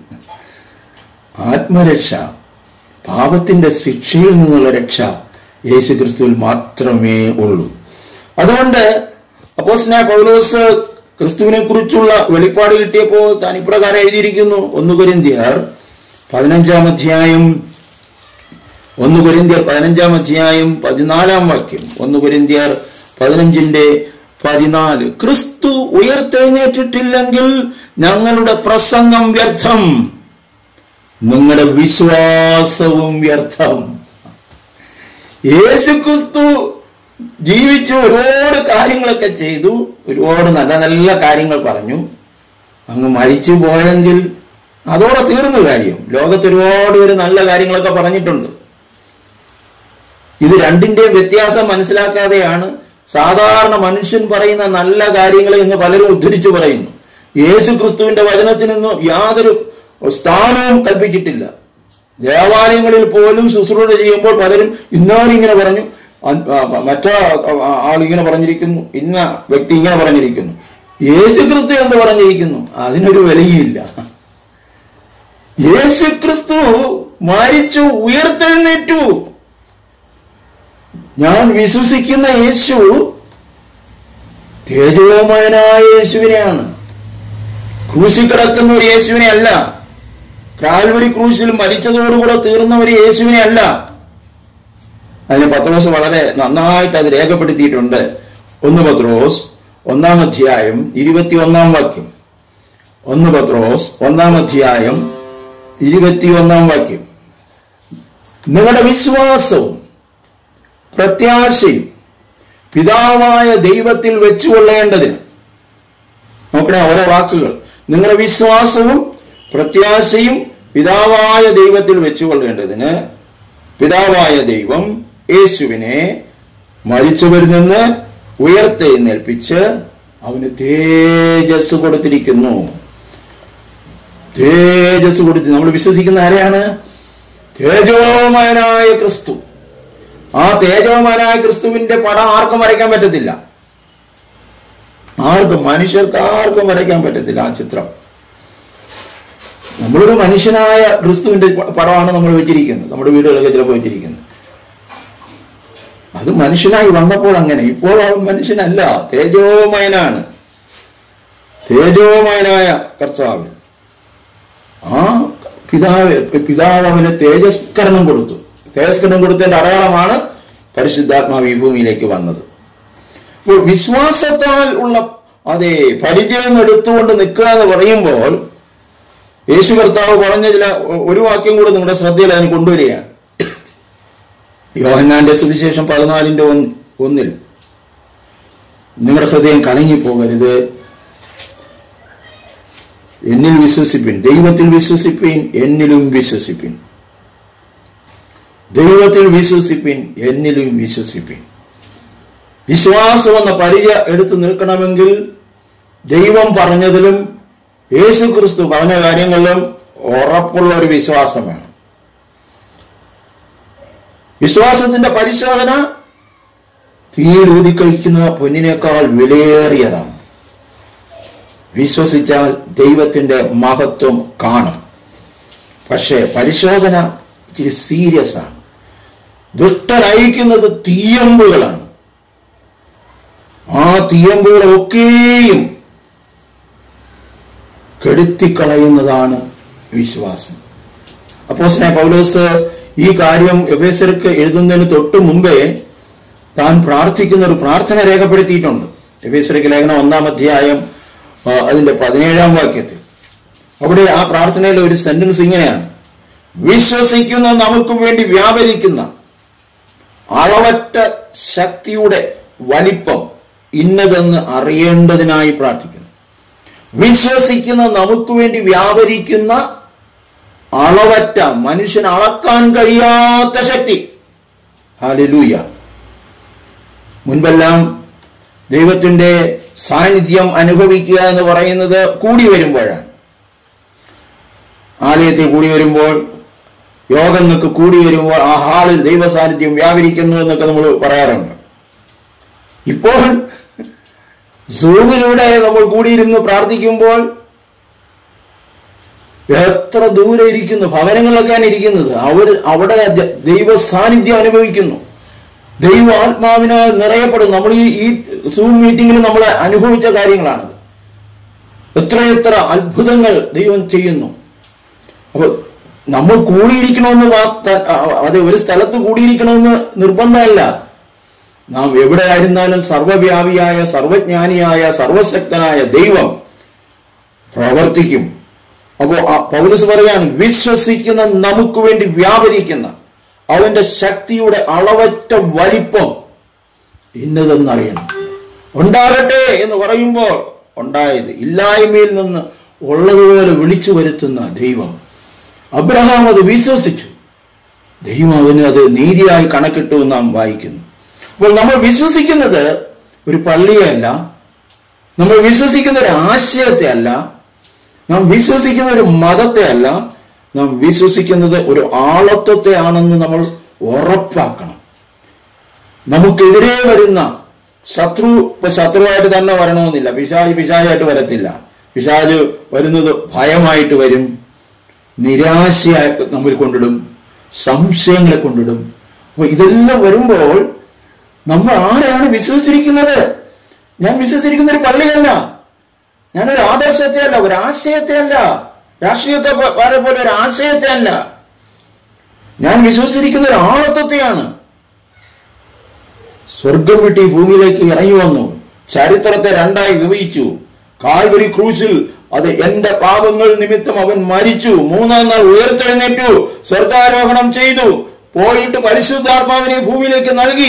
ആത്മരക്ഷ പാപത്തിന്റെ ശിക്ഷയിൽ നിന്നുള്ള രക്ഷ യേശു ക്രിസ്തുവിൽ മാത്രമേ ഉള്ളൂ അതുകൊണ്ട് അപ്പോസ്ന പൗലോസ് ക്രിസ്തുവിനെ കുറിച്ചുള്ള വെളിപ്പാട് കിട്ടിയപ്പോൾ താൻ ഇപ്രകാരം എഴുതിയിരിക്കുന്നു ഒന്ന് കൊരിന്തിയർ പതിനഞ്ചാം അധ്യായം ഒന്ന് കൊരിന്തിയർ പതിനഞ്ചാം അധ്യായം പതിനാലാം വാക്യം ഒന്ന് കൊരിന്തിയർ പതിനഞ്ചിന്റെ പതിനാല് ക്രിസ്തു ഉയർത്തെഴുന്നേറ്റിട്ടില്ലെങ്കിൽ ഞങ്ങളുടെ പ്രസംഗം വ്യർത്ഥം നിങ്ങളുടെ വിശ്വാസവും വ്യർത്ഥം യേശു ക്രിസ്തു ജീവിച്ചു ഒരുപാട് കാര്യങ്ങളൊക്കെ ചെയ്തു ഒരുപാട് നല്ല നല്ല കാര്യങ്ങൾ പറഞ്ഞു അങ്ങ് മരിച്ചു പോയെങ്കിൽ അതോടെ തീർന്നു കാര്യം ലോകത്ത് ഒരുപാട് പേര് നല്ല കാര്യങ്ങളൊക്കെ പറഞ്ഞിട്ടുണ്ട് ഇത് രണ്ടിന്റെയും വ്യത്യാസം മനസ്സിലാക്കാതെയാണ് സാധാരണ മനുഷ്യൻ പറയുന്ന നല്ല കാര്യങ്ങൾ എന്ന് പലരും ഉദ്ധരിച്ചു പറയുന്നു യേശു ക്രിസ്തുവിന്റെ വചനത്തിനൊന്നും യാതൊരു സ്ഥാനവും കൽപ്പിച്ചിട്ടില്ല ദേവാലയങ്ങളിൽ പോലും ശുശ്രൂഷ ചെയ്യുമ്പോൾ പലരും ഇന്നാരിങ്ങനെ പറഞ്ഞു അ- ആ- മറ്റേ ആൾ ഇങ്ങനെ പറഞ്ഞിരിക്കുന്നു ഇന്ന വ്യക്തി ഇങ്ങനെ പറഞ്ഞിരിക്കുന്നു യേശു ക്രിസ്തു എന്ന് പറഞ്ഞിരിക്കുന്നു അതിനൊരു വിലയുമില്ല യേശു ക്രിസ്തു മരിച്ചു ഉയർത്തെഴുന്നേറ്റു ഞാൻ വിശ്വസിക്കുന്ന യേശു തേജോമയനായ യേശുവിനെയാണ് ക്രൂശിൽ കിടക്കുന്ന ഒരു യേശുവിനെ അല്ല കാൽവരി ക്രൂശിൽ മരിച്ചതോടുകൂടെ തീർന്ന ഒരു യേശുവിനെ അല്ല അതിന് പത്രോസ് വളരെ നന്നായിട്ട് അത് രേഖപ്പെടുത്തിയിട്ടുണ്ട് ഒന്ന് പത്രോസ് ഒന്നാം അധ്യായം ഇരുപത്തി ഒന്നാം വാക്യം ഒന്ന് പത്രോസ് ഒന്നാം അധ്യായം ഇരുപത്തി ഒന്നാം വാക്യം നിങ്ങളുടെ വിശ്വാസവും പ്രത്യാശയും പിതാവായ ദൈവത്തിൽ വെച്ചുകൊള്ളേണ്ടതിന് നോക്കണേ ഓരോ വാക്കുകൾ നിങ്ങളുടെ വിശ്വാസവും പ്രത്യാശയും പിതാവായ ദൈവത്തിൽ വെച്ചുകൊള്ളേണ്ടതിന് പിതാവായ ദൈവം യേശുവിനെ മരിച്ചവരിൽ നിന്ന് ഉയർത്തെഴുന്നേൽപ്പിച്ച് അവന് തേജസ് കൊടുത്തിരിക്കുന്നു തേജസ് കൊടുത്ത് നമ്മൾ വിശ്വസിക്കുന്ന ആരെയാണ് തേജോമയനായ ക്രിസ്തു ആ തേജോമയനായ ക്രിസ്തുവിന്റെ പടം ആർക്കും വരയ്ക്കാൻ പറ്റത്തില്ല ആർക്കും മനുഷ്യർക്ക് ആർക്കും വരയ്ക്കാൻ പറ്റത്തില്ല ആ ചിത്രം നമ്മളൊരു മനുഷ്യനായ ക്രിസ്തുവിന്റെ പ- പടമാണ് നമ്മൾ വെച്ചിരിക്കുന്നത് നമ്മുടെ വീടുകളൊക്കെ ചിലപ്പോൾ വെച്ചിരിക്കുന്നത് അത് മനുഷ്യനായി വന്നപ്പോൾ അങ്ങനെ ഇപ്പോൾ അവൻ മനുഷ്യനല്ല തേജോമയനാണ് തേജോമയനായ കർത്താവ് ആ പിതാവ് പിതാവ് അവന് തേജസ്കരണം കൊടുത്തു തേജസ്കരണം കൊടുത്തതിന്റെ അടയാളമാണ് പരിശുദ്ധാത്മാവ് ഈ ഭൂമിയിലേക്ക് വന്നത് അപ്പോൾ വിശ്വാസത്താൽ ഉള്ള അതെ പരിചയം എടുത്തുകൊണ്ട് നിൽക്കുക എന്ന് പറയുമ്പോൾ യേശു കർത്താവ് പറഞ്ഞ ചില ഒരു വാക്യം കൂടെ നിങ്ങളുടെ ശ്രദ്ധയിൽ അതിന് കൊണ്ടുവരികയാണ് യോഹന്നാന്റെ സുവിശേഷം പതിനാലിന്റെ ഒന്ന് ഒന്നിൽ നിങ്ങളുടെ ഹൃദയം കലങ്ങിപ്പോകരുത് എന്നിൽ വിശ്വസിപ്പിൻ ദൈവത്തിൽ വിശ്വസിപ്പിൻ എന്നിലും വിശ്വസിപ്പിൻ ദൈവത്തിൽ വിശ്വസിപ്പിൻ എന്നിലും വിശ്വസിപ്പിൻ വിശ്വാസം എന്ന പരിചയ എടുത്തു നിൽക്കണമെങ്കിൽ ദൈവം പറഞ്ഞതിലും യേശു ക്രിസ്തു പറഞ്ഞ കാര്യങ്ങളിലും ഉറപ്പുള്ള ഒരു വിശ്വാസം വേണം വിശ്വാസത്തിന്റെ പരിശോധന തീയിൽ ഊതിക്കഴിക്കുന്ന പൊന്നിനേക്കാൾ വിലയേറിയതാണ് വിശ്വസിച്ചാൽ ദൈവത്തിന്റെ മഹത്വം കാണും പക്ഷേ പരിശോധന ഇച്ചിരി സീരിയസ് ആണ് ദുഷ്ടനയിക്കുന്നത് തീയമ്പുകളാണ് ആ തീയമ്പുകളൊക്കെയും കെടുത്തിക്കളയുന്നതാണ് വിശ്വാസം അപ്പോ സ്നേഹ പൗലോസ് ഈ കാര്യം എഫേസർക്ക് എഴുതുന്നതിന് തൊട്ട് മുമ്പേ താൻ പ്രാർത്ഥിക്കുന്ന ഒരു പ്രാർത്ഥന രേഖപ്പെടുത്തിയിട്ടുണ്ട് എഫേസർക്ക് ലേഖനം ഒന്നാം അധ്യായം ആ, അതിന്റെ പതിനേഴാം വാക്യത്തിൽ അവിടെ ആ പ്രാർത്ഥനയിലെ ഒരു സെന്റൻസ് ഇങ്ങനെയാണ് വിശ്വസിക്കുന്ന നമുക്ക് വേണ്ടി വ്യാപരിക്കുന്ന അളവറ്റ ശക്തിയുടെ വലിപ്പം ഇന്നതെന്ന് അറിയേണ്ടതിനായി പ്രാർത്ഥിക്കുന്നു വിശ്വസിക്കുന്ന നമുക്ക് വേണ്ടി വ്യാപരിക്കുന്ന അളവറ്റ മനുഷ്യൻ അളക്കാൻ കഴിയാത്ത ശക്തി ഹാലലൂയ മുൻപെല്ലാം ദൈവത്തിന്റെ സാന്നിധ്യം അനുഭവിക്കുക എന്ന് പറയുന്നത് കൂടി വരുമ്പോഴാണ് ആലയത്തിൽ കൂടി വരുമ്പോൾ യോഗങ്ങൾക്ക് കൂടി വരുമ്പോൾ ആ ഹാളിൽ ദൈവ സാന്നിധ്യം വ്യാപരിക്കുന്നു എന്നൊക്കെ നമ്മൾ പറയാറുണ്ട് ഇപ്പോൾ സൂമിലൂടെ നമ്മൾ കൂടിയിരുന്ന് പ്രാർത്ഥിക്കുമ്പോൾ എത്ര ദൂരെ ഇരിക്കുന്നു ഭവനങ്ങളിലൊക്കെയാണ് ഇരിക്കുന്നത് അവർ അവിടെ ദ- ദൈവ സാന്നിധ്യം അനുഭവിക്കുന്നു ദൈവ ആത്മാവിനാൽ നിറയപ്പെടും നമ്മൾ ഈ ഈ സൂം മീറ്റിംഗിൽ നമ്മൾ അനുഭവിച്ച കാര്യങ്ങളാണത് എത്രയെത്ര അത്ഭുതങ്ങൾ ദൈവം ചെയ്യുന്നു അപ്പൊ നമ്മൾ കൂടിയിരിക്കണമെന്ന് വാ- ത- അ- അത് ഒരു സ്ഥലത്ത് കൂടിയിരിക്കണമെന്ന് നിർബന്ധമല്ല നാം എവിടെ ആയിരുന്നാലും സർവവ്യാപിയായ സർവജ്ഞാനിയായ സർവശക്തനായ ദൈവം പ്രവർത്തിക്കും അപ്പോ ആ പൗലസ് പറയാണ് വിശ്വസിക്കുന്ന നമുക്ക് വേണ്ടി വ്യാപരിക്കുന്ന അവന്റെ ശക്തിയുടെ അളവറ്റ വലിപ്പം ഇന്നതെന്നറിയണം ഉണ്ടാകട്ടെ എന്ന് പറയുമ്പോൾ ഉണ്ടായത് ഇല്ലായ്മയിൽ നിന്ന് ഉള്ളതുപോലെ വിളിച്ചു വരുത്തുന്ന ദൈവം അബ്രഹാം അത് വിശ്വസിച്ചു ദൈവം അവന് അത് നീതിയായി കണക്കിട്ടു എന്ന് നാം വായിക്കുന്നു അപ്പോൾ നമ്മൾ വിശ്വസിക്കുന്നത് ഒരു പള്ളിയല്ല നമ്മൾ വിശ്വസിക്കുന്ന ഒരു ആശയത്തെ അല്ല നാം വിശ്വസിക്കുന്ന ഒരു മതത്തെ അല്ല നാം വിശ്വസിക്കുന്നത് ഒരു ആളത്വത്തെ ആണെന്ന് നമ്മൾ ഉറപ്പാക്കണം നമുക്കെതിരെ വരുന്ന ശത്രു ഇപ്പൊ ശത്രുവായിട്ട് തന്നെ വരണമെന്നില്ല പിശാജ് പിശാചായിട്ട് വരത്തില്ല പിശാജ് വരുന്നത് ഭയമായിട്ട് വരും നിരാശയായി നമ്മിൽ കൊണ്ടിടും സംശയങ്ങളെ കൊണ്ടിടും അപ്പൊ ഇതെല്ലാം വരുമ്പോൾ നമ്മൾ ആരെയാണ് വിശ്വസിച്ചിരിക്കുന്നത് ഞാൻ വിശ്വസിച്ചിരിക്കുന്ന ഒരു പള്ളിയല്ല ഞാനൊരു ആദർശത്തെ അല്ല ഒരു ആശയത്തെ അല്ല രാഷ്ട്രീയത്തെ പോ- പോലെ പോലെ ഒരു ആശയത്തെ അല്ല ഞാൻ വിശ്വസിച്ചിരിക്കുന്ന ഒരു ആളത്വത്തെയാണ് സ്വർഗം വിട്ട് ഈ ഭൂമിയിലേക്ക് ഇറങ്ങി വന്നു ചരിത്രത്തെ രണ്ടായി വിഭജിച്ചു കാൽവരി ക്രൂശിൽ അത് എന്റെ പാപങ്ങൾ നിമിത്തം അവൻ മരിച്ചു മൂന്നാം നാൾ ഉയർത്തെഴുന്നേറ്റു സ്വർഗാരോഹണം ചെയ്തു പോയിട്ട് പരിശുദ്ധാത്മാവിനെ ഭൂമിയിലേക്ക് നൽകി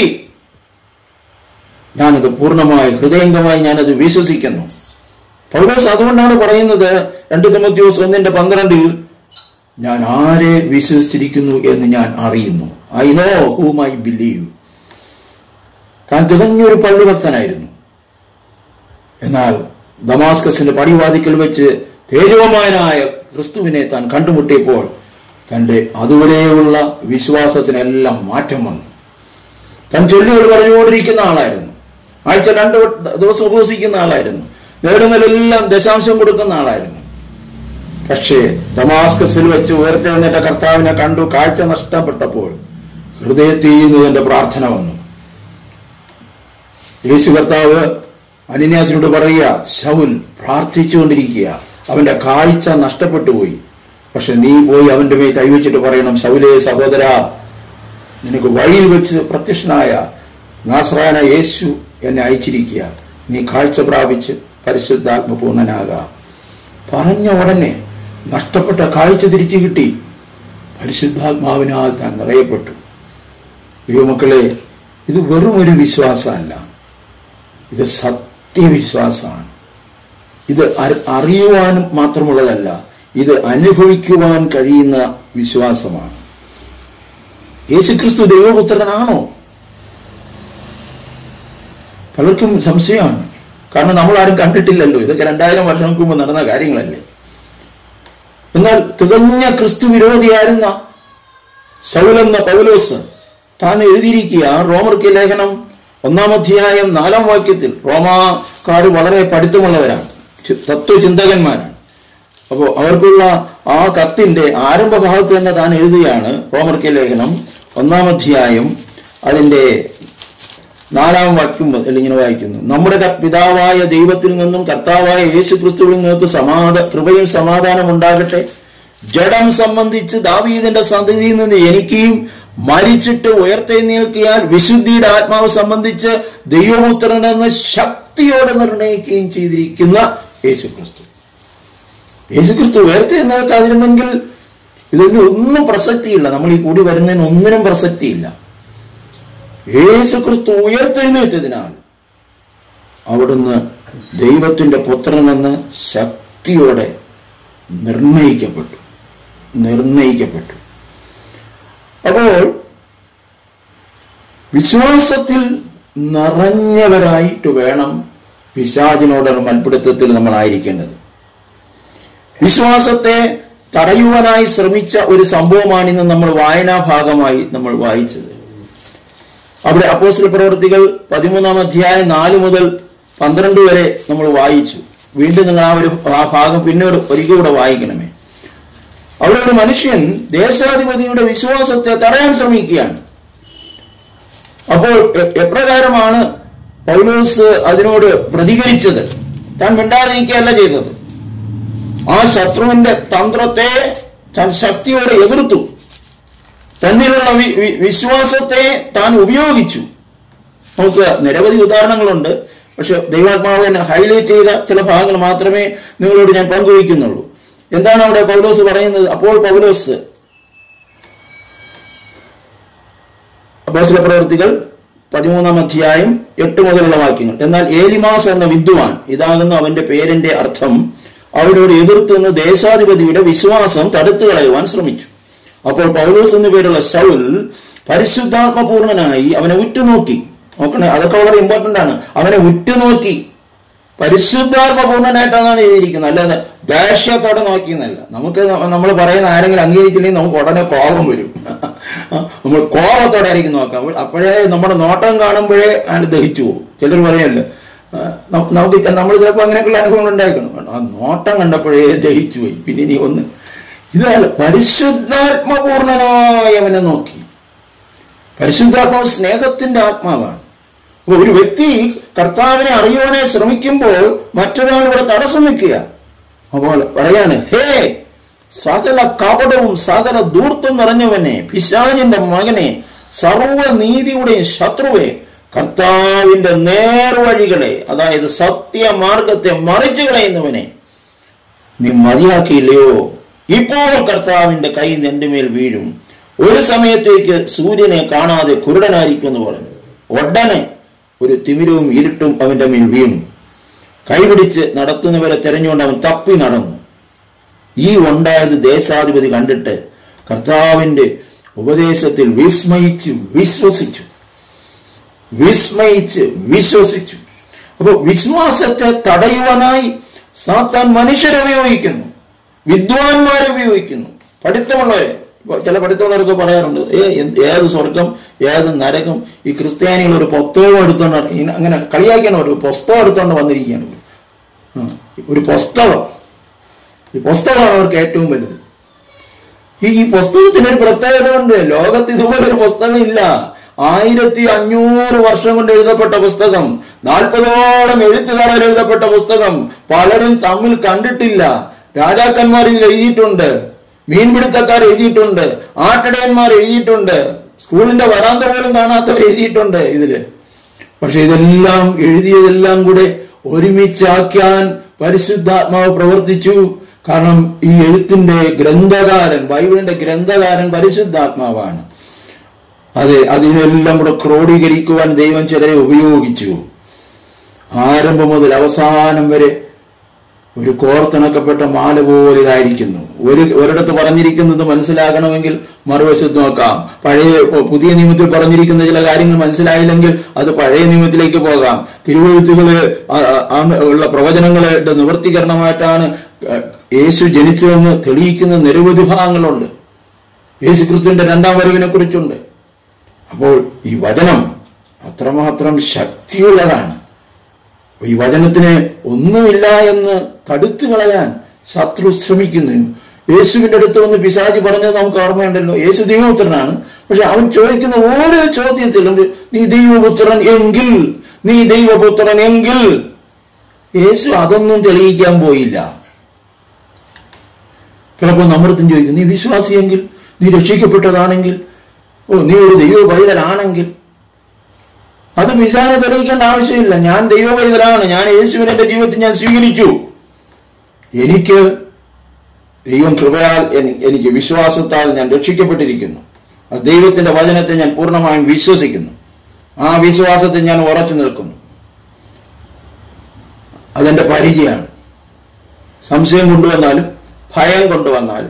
ഞാനത് പൂർണ്ണമായി ഹൃദയംഗമായി ഞാനത് വിശ്വസിക്കുന്നു പൗലോസ് അതുകൊണ്ടാണ് പറയുന്നത് രണ്ട് തിമത്യോസ് ഒന്നിന്റെ പന്ത്രണ്ടിൽ ഞാൻ ആരെ വിശ്വസിച്ചിരിക്കുന്നു എന്ന് ഞാൻ അറിയുന്നു I know whom I believe താൻ തികഞ്ഞൊരു പള്ളിഭക്തനായിരുന്നു എന്നാൽ ദമാസ്കസിന്റെ പടിവാതിക്കൽ വെച്ച് തേജോമാനായ ക്രിസ്തുവിനെ താൻ കണ്ടുമുട്ടിയപ്പോൾ തന്റെ അതുവരെയുള്ള വിശ്വാസത്തിനെല്ലാം മാറ്റം വന്നു താൻ ചൊല്ലിയോട് പറഞ്ഞുകൊണ്ടിരിക്കുന്ന ആളായിരുന്നു ആഴ്ച രണ്ട് വട്ട- ദിവസം ഉപവസിക്കുന്ന ആളായിരുന്നു നേടുന്നതിലെല്ലാം ദശാംശം കൊടുക്കുന്ന ആളായിരുന്നു പക്ഷേ ദമാസ്കസിൽ വെച്ച് ഉയർത്തെഴുന്നേറ്റ കർത്താവിനെ കണ്ടു കാഴ്ച നഷ്ടപ്പെട്ടപ്പോൾ ഹൃദയത്തിൽ നിന്ന് തന്റെ പ്രാർത്ഥന വന്നു യേശു കർത്താവ് അനിന്യാസിനോട് പറയുക ശൗൽ പ്രാർത്ഥിച്ചുകൊണ്ടിരിക്കുക അവന്റെ കാഴ്ച നഷ്ടപ്പെട്ടു പോയി പക്ഷെ നീ പോയി അവന്റെ മേൽ കൈവച്ചിട്ട് പറയണം ശൗലേ സഹോദര നിനക്ക് വഴിയിൽ വെച്ച് പ്രത്യക്ഷനായ നാസ്രാന യേശു എന്നെ അയച്ചിരിക്കുക നീ കാഴ്ച പ്രാപിച്ച് പരിശുദ്ധാത്മപൂർണനാകാം പറഞ്ഞ ഉടനെ നഷ്ടപ്പെട്ട കാഴ്ച തിരിച്ചു കിട്ടി പരിശുദ്ധാത്മാവിനാൽ താൻ നിറയപ്പെട്ടു ദൈവമക്കളെ ഇത് വെറും ഒരു വിശ്വാസമല്ല ഇത് സത്യവിശ്വാസമാണ് ഇത് അറി- അറിയുവാൻ മാത്രമുള്ളതല്ല ഇത് അനുഭവിക്കുവാൻ കഴിയുന്ന വിശ്വാസമാണ് യേശുക്രിസ്തു ദൈവപുത്രനാണോ പലർക്കും സംശയമാണ് കാരണം നമ്മൾ ആരും കണ്ടിട്ടില്ലല്ലോ ഇതൊക്കെ രണ്ടായിരം വർഷങ്ങൾക്ക് മുമ്പ് നടന്ന കാര്യങ്ങളല്ലേ എന്നാൽ തികഞ്ഞ ക്രിസ്തു വിരോധിയായിരുന്ന ശൗലെന്ന പൗലോസ് താൻ എഴുതിയിരിക്കുക റോമർക്ക് ലേഖനം ഒന്നാം അധ്യായം നാലാം വാക്യത്തിൽ റോമാക്കാർ വളരെ പഠിത്തമുള്ളവരാണ് ചി- തത്വചിന്തകന്മാരാണ് അപ്പോൾ അവർക്കുള്ള ആ കത്തിന്റെ ആരംഭ ഭാഗത്ത് തന്നെ താൻ എഴുതുകയാണ് റോമർക്ക് ലേഖനം ഒന്നാം അധ്യായം അതിന്റെ നാലാം വാക്യം മുതൽ ഇങ്ങനെ വായിക്കുന്നു നമ്മുടെ ക- പിതാവായ ദൈവത്തിൽ നിന്നും കർത്താവായ യേശു ക്രിസ്തുവിൽ നിങ്ങൾക്ക് സമാധ കൃപയും സമാധാനം ഉണ്ടാകട്ടെ ജഡം സംബന്ധിച്ച് ദാവീദിന്റെ സന്തതിയിൽ നിന്ന് എനിക്കും മരിച്ചിട്ട് ഉയർത്തെഴുന്നേൽക്കിയാൽ വിശുദ്ധിയുടെ ആത്മാവ് സംബന്ധിച്ച് ദൈവപുത്രനെന്ന് ശക്തിയോടെ നിർണയിക്കുകയും ചെയ്തിരിക്കുന്ന യേശു ക്രിസ്തു യേശുക്രിസ്തു ഉയർത്തെഴുന്നേൽക്കാതിരുന്നെങ്കിൽ ഇതൊന്നും ഒന്നും പ്രസക്തിയില്ല നമ്മൾ ഈ കൂടി വരുന്നതിന് ഒന്നിനും പ്രസക്തിയില്ല യേശുക്രിസ്തു ഉയർത്തെഴുന്നേറ്റതിനാൽ അവിടുന്ന് ദൈവത്തിന്റെ പുത്രനെന്ന് ശക്തിയോടെ നിർണയിക്കപ്പെട്ടു നിർണയിക്കപ്പെട്ടു അപ്പോൾ വിശ്വാസത്തിൽ നിറഞ്ഞവരായിട്ട് വേണം പിശാചിനോടുള്ള മൽപ്പിടുത്തത്തിൽ നമ്മൾ ആയിരിക്കേണ്ടത് വിശ്വാസത്തെ തടയുവാനായി ശ്രമിച്ച ഒരു സംഭവമാണ് ഇന്ന് നമ്മൾ വായനാ ഭാഗമായി നമ്മൾ വായിച്ചത് അവിടെ അപ്പോസ്റ്റൽ പ്രവർത്തികൾ പതിമൂന്നാം അധ്യായം നാല് മുതൽ പന്ത്രണ്ട് വരെ നമ്മൾ വായിച്ചു വീണ്ടും നിങ്ങൾ ആ ഒരു ആ ഭാഗം പിന്നീട് ഒരിക്കൽ കൂടെ വായിക്കണമേ അവിടെ ഒരു മനുഷ്യൻ ദേശാധിപതിയുടെ വിശ്വാസത്തെ തടയാൻ ശ്രമിക്കുകയാണ് അപ്പോൾ എ- എപ്രകാരമാണ് പൗലോസ് അതിനോട് പ്രതികരിച്ചത് താൻ മിണ്ടാതിരിക്കുകയല്ല ചെയ്തത് ആ ശത്രുവിന്റെ തന്ത്രത്തെ താൻ ശക്തിയോടെ എതിർത്തു തന്നിലുള്ള വി- വി- വിശ്വാസത്തെ താൻ ഉപയോഗിച്ചു നമുക്ക് നിരവധി ഉദാഹരണങ്ങളുണ്ട് പക്ഷെ ദൈവാത്മാവ് എന്നെ ഹൈലൈറ്റ് ചെയ്ത ചില ഭാഗങ്ങൾ മാത്രമേ നിങ്ങളോട് ഞാൻ പങ്കുവയ്ക്കുന്നുള്ളൂ എന്താണ് അവിടെ പൗലോസ് പറയുന്നത് അപ്പോൾ പൗലോസ് അപ്പോസ്തല പ്രവർത്തികൾ പതിമൂന്നാം അധ്യായം എട്ട് മുതലുള്ള വാക്യങ്ങൾ എന്നാൽ ഏലിമാസ് എന്ന വിദ്വാൻ ഇതാകുന്ന അവന്റെ പേരിന്റെ അർത്ഥം അവനോട് എതിർത്ത് നിന്ന് ദേശാധിപതിയുടെ വിശ്വാസം തടുത്തു കളയുവാൻ ശ്രമിച്ചു അപ്പോൾ പൗലോസ് എന്നു പേരുള്ള ശൗൽ പരിശുദ്ധാത്മപൂർണനായി അവനെ ഉറ്റുനോക്കി നോക്കണേ അതൊക്കെ വളരെ ഇമ്പോർട്ടന്റ് ആണ് അവനെ ഉറ്റുനോക്കി പരിശുദ്ധാത്മപൂർണനായിട്ടാണ് എഴുതിയിരിക്കുന്നത് അല്ലാതെ ദേഷ്യത്തോടെ നോക്കിയെന്നല്ല നമുക്ക് നമ്മൾ പറയുന്ന ആരെങ്കിലും അംഗീകരിച്ചില്ലെങ്കിൽ നമുക്ക് ഉടനെ കോപം വരും നമ്മൾ കോപത്തോടെ ആയിരിക്കും നോക്കാം അപ്പോൾ അപ്പോഴേ നമ്മുടെ നോട്ടം കാണുമ്പോഴേ അയാൾ ദഹിച്ചു പോകും ചിലർ പറയല്ലോ ആ, ന- നമുക്ക് നമ്മൾ ചിലപ്പോൾ അങ്ങനെയൊക്കെയുള്ള അനുഭവങ്ങൾ ഉണ്ടായിരിക്കണം ആ നോട്ടം കണ്ടപ്പോഴേ ദഹിച്ചു പോയി പിന്നെ ഇനി ഒന്ന് ഇതല്ല പരിശുദ്ധാത്മപൂർണനായ അവനെ നോക്കി പരിശുദ്ധാത്മാവ് സ്നേഹത്തിന്റെ ആത്മാവാണ് അപ്പൊ ഒരു വ്യക്തി കർത്താവിനെ അറിയുവാനായി ശ്രമിക്കുമ്പോൾ മറ്റൊരാൾ ഇവിടെ തടസ്സം നിൽക്കുക അപ്പോൾ പറയാണ് ഹേ സകല കപടവും സകല ദൂർത്തും നിറഞ്ഞവനെ പിശാചിന്റെ മകനെ സർവനീതിയുടെയും ശത്രുവെ കർത്താവിന്റെ നേർവഴികളെ അതായത് സത്യമാർഗത്തെ മറിച്ചു കളയുന്നവനെ നീ മതിയാക്കിയില്ലയോ ഇപ്പോൾ കർത്താവിന്റെ കൈ നിന്റെ മേൽ വീഴും ഒരു സമയത്തേക്ക് സൂര്യനെ കാണാതെ കുരുടനായിരിക്കും എന്ന് പറഞ്ഞു ഉടനെ ഒരു തിമിരവും ഇരുട്ടും അവന്റെ മേൽ വീണു കൈപിടിച്ച് നടത്തുന്നവരെ തെരഞ്ഞുകൊണ്ട് അവൻ തപ്പി നടന്നു ഈ ഉണ്ടായത് ദേശാധിപതി കണ്ടിട്ട് കർത്താവിന്റെ ഉപദേശത്തിൽ വിസ്മയിച്ചു വിശ്വസിച്ചു വിസ്മയിച്ച് വിശ്വസിച്ചു അപ്പൊ വിശ്വാസത്തെ തടയുവാനായി സാത്താൻ മനുഷ്യരെ ഉപയോഗിക്കുന്നു വിദ്വാൻമാരെ ഉപയോഗിക്കുന്നു പഠിത്തമുള്ളവരെ ഇപ്പൊ ചില പഠിത്തമുള്ളവരൊക്കെ പറയാറുണ്ട് ഏ എന്ത്- ഏത് സ്വർഗം ഏത് നരകം ഈ ക്രിസ്ത്യാനികൾ ഒരു പുസ്തകം എടുത്തോണ്ട് ഇങ്ങനെ അങ്ങനെ കളിയാക്കിയാണ് ഒരു പുസ്തകം എടുത്തോണ്ട് വന്നിരിക്കുകയാണ് ആ, ഒരു പുസ്തകം ഈ പുസ്തകമാണ് അവർക്ക് ഏറ്റവും വലുത് ഈ ഈ പുസ്തകത്തിന് ഒരു പ്രത്യേകത ഉണ്ട് ലോകത്ത് ഇതുപോലെ ഒരു പുസ്തകം ഇല്ല ആയിരത്തി അഞ്ഞൂറ് വർഷം കൊണ്ട് എഴുതപ്പെട്ട പുസ്തകം നാൽപ്പതോളം എഴുത്തുകാരർ എഴുതപ്പെട്ട പുസ്തകം പലരും തമ്മിൽ കണ്ടിട്ടില്ല രാജാക്കന്മാർ ഇതിൽ എഴുതിയിട്ടുണ്ട് മീൻപിടുത്തക്കാർ എഴുതിയിട്ടുണ്ട് ആട്ടിടയന്മാർ എഴുതിയിട്ടുണ്ട് സ്കൂളിന്റെ വരാന്ത പോലും കാണാത്തവർ എഴുതിയിട്ടുണ്ട് ഇതില് പക്ഷെ ഇതെല്ലാം എഴുതിയതെല്ലാം കൂടെ ഒരുമിച്ചാക്കാൻ പരിശുദ്ധാത്മാവ് പ്രവർത്തിച്ചു കാരണം ഈ എഴുത്തിന്റെ ഗ്രന്ഥകാരൻ ബൈബിളിന്റെ ഗ്രന്ഥകാരൻ പരിശുദ്ധാത്മാവാണ് അതെ അതിനെല്ലാം കൂടെ ക്രോഡീകരിക്കുവാൻ ദൈവം ചിലരെ ഉപയോഗിച്ചു ആരംഭം മുതൽ അവസാനം വരെ ഒരു കോർത്തിണക്കപ്പെട്ട മാല പോലെ ഇതായിരിക്കുന്നു ഒരു ഒരിടത്ത് പറഞ്ഞിരിക്കുന്നത് മനസ്സിലാകണമെങ്കിൽ മറുവശത്ത് നോക്കാം പഴയ പുതിയ നിയമത്തിൽ പറഞ്ഞിരിക്കുന്ന ചില കാര്യങ്ങൾ മനസ്സിലായില്ലെങ്കിൽ അത് പഴയ നിയമത്തിലേക്ക് പോകാം തിരുവഴുത്തുകള് ആ- ആ- ആ ഉള്ള പ്രവചനങ്ങളുടെ നിവർത്തീകരണമായിട്ടാണ് യേശു ജനിച്ചതെന്ന് തെളിയിക്കുന്ന നിരവധി ഭാഗങ്ങളുണ്ട് യേശു ക്രിസ്തുവിന്റെ രണ്ടാം വരവിനെ കുറിച്ചുണ്ട് അപ്പോൾ ഈ വചനം അത്രമാത്രം ശക്തിയുള്ളതാണ് ഈ വചനത്തിന് ഒന്നുമില്ല എന്ന് തടുത്തു കളയാൻ ശത്രു ശ്രമിക്കുന്നു യേശുവിന്റെ അടുത്ത് വന്ന് പിശാചി പറഞ്ഞത് നമുക്ക് ഓർമ്മയുണ്ടല്ലോ യേശു ദൈവപുത്രനാണ് പക്ഷെ അവൻ ചോദിക്കുന്ന ഓരോ ചോദ്യത്തിലും നീ ദൈവപുത്രൻ എങ്കിൽ നീ ദൈവപുത്രൻ എങ്കിൽ യേശു അതൊന്നും തെളിയിക്കാൻ പോയില്ല ചിലപ്പോൾ നമ്മടത്തും ചോദിക്കും നീ വിശ്വാസിയെങ്കിൽ നീ രക്ഷിക്കപ്പെട്ടതാണെങ്കിൽ ഓ നീ ഒരു ദൈവ പൈതലാണെങ്കിൽ അത് പിശാനെ തെളിയിക്കേണ്ട ആവശ്യമില്ല ഞാൻ ദൈവ പൈതലാണ് ഞാൻ യേശുവിനെ എന്റെ ജീവിതത്തിൽ ഞാൻ സ്വീകരിച്ചു എനിക്ക് ദൈവം കൃപയാൽ എനി- എനിക്ക് വിശ്വാസത്താൽ ഞാൻ രക്ഷിക്കപ്പെട്ടിരിക്കുന്നു ആ ദൈവത്തിന്റെ വചനത്തെ ഞാൻ പൂർണ്ണമായും വിശ്വസിക്കുന്നു ആ വിശ്വാസത്തിൽ ഞാൻ ഉറച്ചു നിൽക്കുന്നു അതെന്റെ പരിചയമാണ് സംശയം കൊണ്ടുവന്നാലും ഭയം കൊണ്ടുവന്നാലും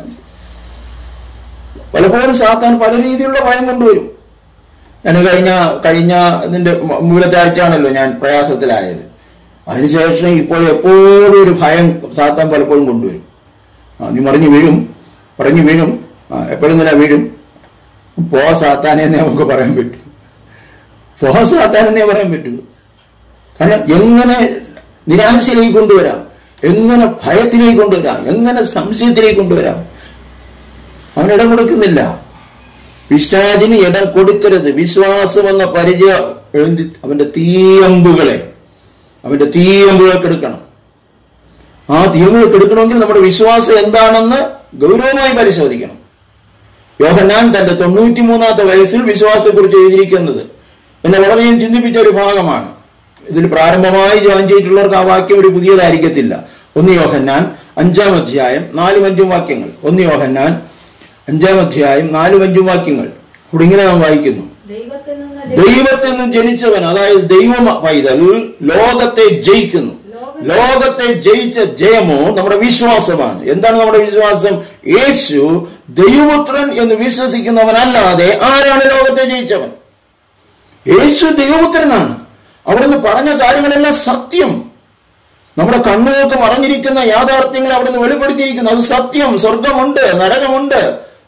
പലപ്പോഴും സാത്താൻ പല രീതിയിലുള്ള ഭയം കൊണ്ടുവരും ഞാൻ കഴിഞ്ഞ കഴിഞ്ഞ ഇതിന്റെ മുമ്പിലത്തെ ആഴ്ചയാണല്ലോ ഞാൻ പ്രയാസത്തിലായത് അതിനുശേഷം ഇപ്പോൾ എപ്പോഴും ഒരു ഭയം സാത്താൻ പലപ്പോഴും കൊണ്ടുവരും ആ, നീ മറിഞ്ഞു വീഴും മറിഞ്ഞു വീഴും ആ, എപ്പോഴും നില വീഴും പോ സാത്താനെ എന്നേ നമുക്ക് പറയാൻ പറ്റൂ പോ സാത്താനെന്നേ പറയാൻ പറ്റൂ കാരണം എങ്ങനെ നിരാശയിലേക്ക് കൊണ്ടുവരാം എങ്ങനെ ഭയത്തിലേക്ക് കൊണ്ടുവരാം എങ്ങനെ സംശയത്തിലേക്ക് കൊണ്ടുവരാം അവൻ ഇടം കൊടുക്കുന്നില്ല പിശാചിന് ഇടം കൊടുക്കരുത് വിശ്വാസം എന്ന പരിചയം എഴുതി അവന്റെ തീയമ്പുകളെ അവന്റെ തീയമ്പുകൾക്ക് എടുക്കണം ആ തീയമ്പുകൾക്ക് എടുക്കണമെങ്കിൽ നമ്മുടെ വിശ്വാസം എന്താണെന്ന് ഗൗരവമായി പരിശോധിക്കണം യോഹന്നാൻ തന്റെ തൊണ്ണൂറ്റി മൂന്നാമത്തെ വയസ്സിൽ വിശ്വാസത്തെക്കുറിച്ച് എഴുതിയിരിക്കുന്നത് എന്നെ വളരെയും ചിന്തിപ്പിച്ച ഒരു ഭാഗമാണ് ഇതിൽ പ്രാരംഭമായി ജോയിൻ ചെയ്തിട്ടുള്ളവർക്ക് ആ വാക്യം ഒരു പുതിയതായിരിക്കത്തില്ല ഒന്ന് യോഹന്നാൻ അഞ്ചാം അധ്യായം നാലും അഞ്ചും വാക്യങ്ങൾ ഒന്ന് യോഹന്നാൻ അഞ്ചാം അധ്യായം നാലും അഞ്ചും വാക്യങ്ങൾ ഇവിടെ ഇങ്ങനെ നാം വായിക്കുന്നു ദൈവത്തിൽ നിന്ന് ദൈവത്തിൽ നിന്ന് ജനിച്ചവൻ അതായത് ദൈവ പൈതൽ ലോകത്തെ ജയിക്കുന്നു ലോകത്തെ ജയിച്ച ജയമോ നമ്മുടെ വിശ്വാസമാണ് എന്താണ് നമ്മുടെ വിശ്വാസം യേശു ദൈവപുത്രൻ എന്ന് വിശ്വസിക്കുന്നവനല്ലാതെ ആരാണ് ലോകത്തെ ജയിച്ചവൻ യേശു ദൈവപുത്രനാണ് അവിടുന്ന് പറഞ്ഞ കാര്യങ്ങളെല്ലാം സത്യം നമ്മുടെ കണ്ണുകൾക്ക് മറഞ്ഞിരിക്കുന്ന യാഥാർത്ഥ്യങ്ങൾ അവിടുന്ന് വെളിപ്പെടുത്തിയിരിക്കുന്നു അത് സത്യം സ്വർഗമുണ്ട് നരകമുണ്ട്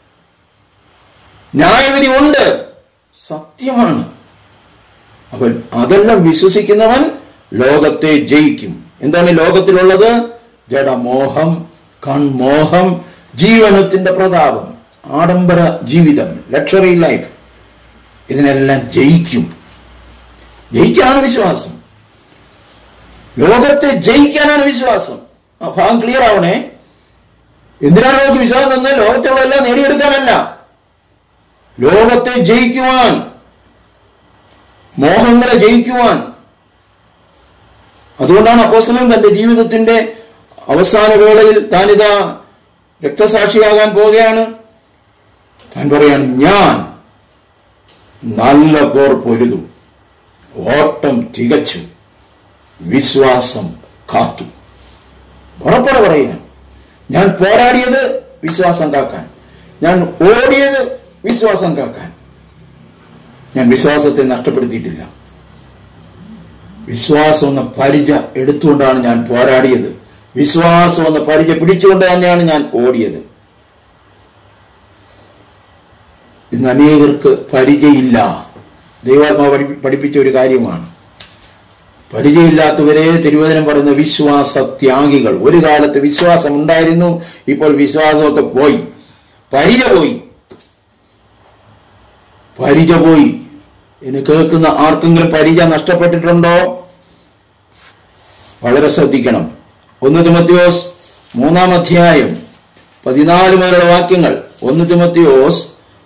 ന്യായവിധി ഉണ്ട് സത്യമാണ് അവൻ അതെല്ലാം വിശ്വസിക്കുന്നവൻ ലോകത്തെ ജയിക്കും എന്താണ് ഈ ലോകത്തിലുള്ളത് ജഡമോഹം കൺമോഹം ജീവനത്തിന്റെ പ്രതാപം ആഡംബര ജീവിതം ലക്ഷറി ലൈഫ് ഇതിനെല്ലാം ജയിക്കും ജയിക്കാനാണ് വിശ്വാസം ലോകത്തെ ജയിക്കാനാണ് വിശ്വാസം ആ ഭാഗം ക്ലിയർ ആവണേ എന്തിനാണ് നമുക്ക് വിശ്വാസം തന്നെ ലോകത്തുള്ളതെല്ലാം നേടിയെടുക്കാനല്ല ലോകത്തെ ജയിക്കുവാൻ മോഹങ്ങളെ ജയിക്കുവാൻ അതുകൊണ്ടാണ് അപ്പോസ്തലൻ തന്റെ ജീവിതത്തിന്റെ അവസാന വേളയിൽ താനിതാ രക്തസാക്ഷിയാകാൻ പോവുകയാണ് താൻ പറയാണ് ഞാൻ നല്ല പോർ പൊരുതു ഓട്ടം തികച്ചു വിശ്വാസം കാത്തു ഉറപ്പോടെ പറയുക ഞാൻ പോരാടിയത് വിശ്വാസം കാക്കാൻ ഞാൻ ഓടിയത് വിശ്വാസം കാക്കാൻ ഞാൻ വിശ്വാസത്തെ നഷ്ടപ്പെടുത്തിയിട്ടില്ല വിശ്വാസം എന്ന പരിച എടുത്തുകൊണ്ടാണ് ഞാൻ പോരാടിയത് വിശ്വാസം എന്ന പരിച പിടിച്ചുകൊണ്ട് തന്നെയാണ് ഞാൻ ഓടിയത് ഇന്ന് അനേകർക്ക് പരിചയില്ല ദൈവാത്മാവ് പഠി- പഠിപ്പിച്ച ഒരു കാര്യമാണ് പരിചയമില്ലാത്തവരെ തിരുവചനം പറയുന്ന വിശ്വാസ ത്യാഗികൾ ഒരു കാലത്ത് വിശ്വാസം ഉണ്ടായിരുന്നു ഇപ്പോൾ വിശ്വാസമൊക്കെ പോയി പരിച പോയി പരിച പോയി ഇനി കേൾക്കുന്ന ആർക്കെങ്കിലും പരിച നഷ്ടപ്പെട്ടിട്ടുണ്ടോ വളരെ ശ്രദ്ധിക്കണം ഒന്ന് തിമത്തിയോസ് മൂന്നാം അധ്യായം പതിനാല് മുതലുള്ള വാക്യങ്ങൾ ഒന്ന് തിമത്തിയോസ്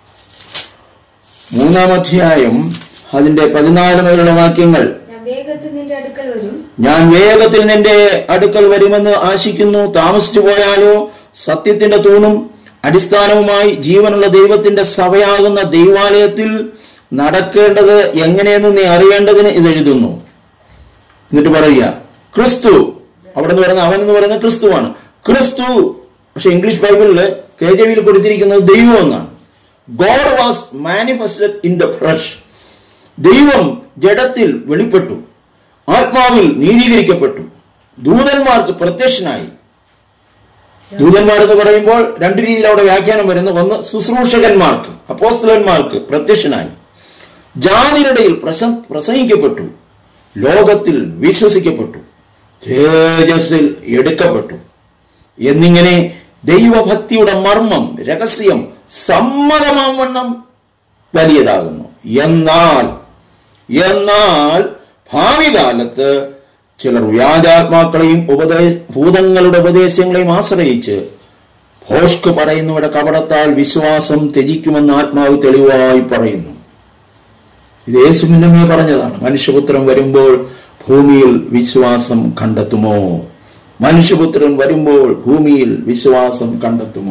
മൂന്നാം അധ്യായം അതിന്റെ പതിനാല് മുതലുള്ള വാക്യങ്ങൾ ഞാൻ വേഗത്തിൽ നിന്റെ അടുക്കൽ വരും ഞാൻ വേഗത്തിൽ നിന്റെ അടുക്കൽ വരുമെന്ന് ആശിക്കുന്നു താമസിച്ചു പോയാലോ സത്യത്തിന്റെ തൂണും അടിസ്ഥാനവുമായി ജീവനുള്ള ദൈവത്തിന്റെ സഭയാകുന്ന ദൈവാലയത്തിൽ നടക്കേണ്ടത് എങ്ങനെയെന്ന് നീ അറിയേണ്ടതിന് ഇത് എഴുതുന്നു എന്നിട്ട് പറയുക ക്രിസ്തു അവിടെ നിന്ന് പറയുന്ന അവൻ എന്ന് പറയുന്നത് ക്രിസ്തുവാണ് ക്രിസ്തു പക്ഷെ ഇംഗ്ലീഷ് ബൈബിളില് കെ ജെ വിയിൽ കൊടുത്തിരിക്കുന്നത് ദൈവം എന്നാണ് God was manifested in the flesh ദൈവം ജഡത്തിൽ വെളിപ്പെട്ടു ആത്മാവിൽ നീതീകരിക്കപ്പെട്ടു ദൂതന്മാർക്ക് പ്രത്യക്ഷനായി ദൂതന്മാർ എന്ന് പറയുമ്പോൾ രണ്ട് രീതിയിൽ അവിടെ വ്യാഖ്യാനം വരുന്നു ഒന്ന് ശുശ്രൂഷകന്മാർക്ക് അപ്പോസ്തലന്മാർക്ക് പ്രത്യക്ഷനായി ജാതിനിടയിൽ പ്രശ- പ്രസംഗിക്കപ്പെട്ടു ലോകത്തിൽ വിശ്വസിക്കപ്പെട്ടു തേജസ്സിൽ എടുക്കപ്പെട്ടു എന്നിങ്ങനെ ദൈവഭക്തിയുടെ മർമ്മം രഹസ്യം സമ്മതമാവണ്ണം വലിയതാകുന്നു എന്നാൽ എന്നാൽ ഭാവി കാലത്ത് ചിലർ വ്യാജാത്മാക്കളെയും ഉപദേശ ഭൂതങ്ങളുടെ ഉപദേശങ്ങളെയും ആശ്രയിച്ച് ഭോഷ്ക് പറയുന്നവരുടെ കപടത്താൽ വിശ്വാസം ത്യജിക്കുമെന്ന് ആത്മാവ് തെളിവായി പറയുന്നു ഇത് യേശുമിന്നമേ പറഞ്ഞതാണ് മനുഷ്യപുത്രൻ വരുമ്പോൾ ഭൂമിയിൽ വിശ്വാസം കണ്ടെത്തുമോ മനുഷ്യപുത്രൻ വരുമ്പോൾ ഭൂമിയിൽ വിശ്വാസം കണ്ടെത്തുമോ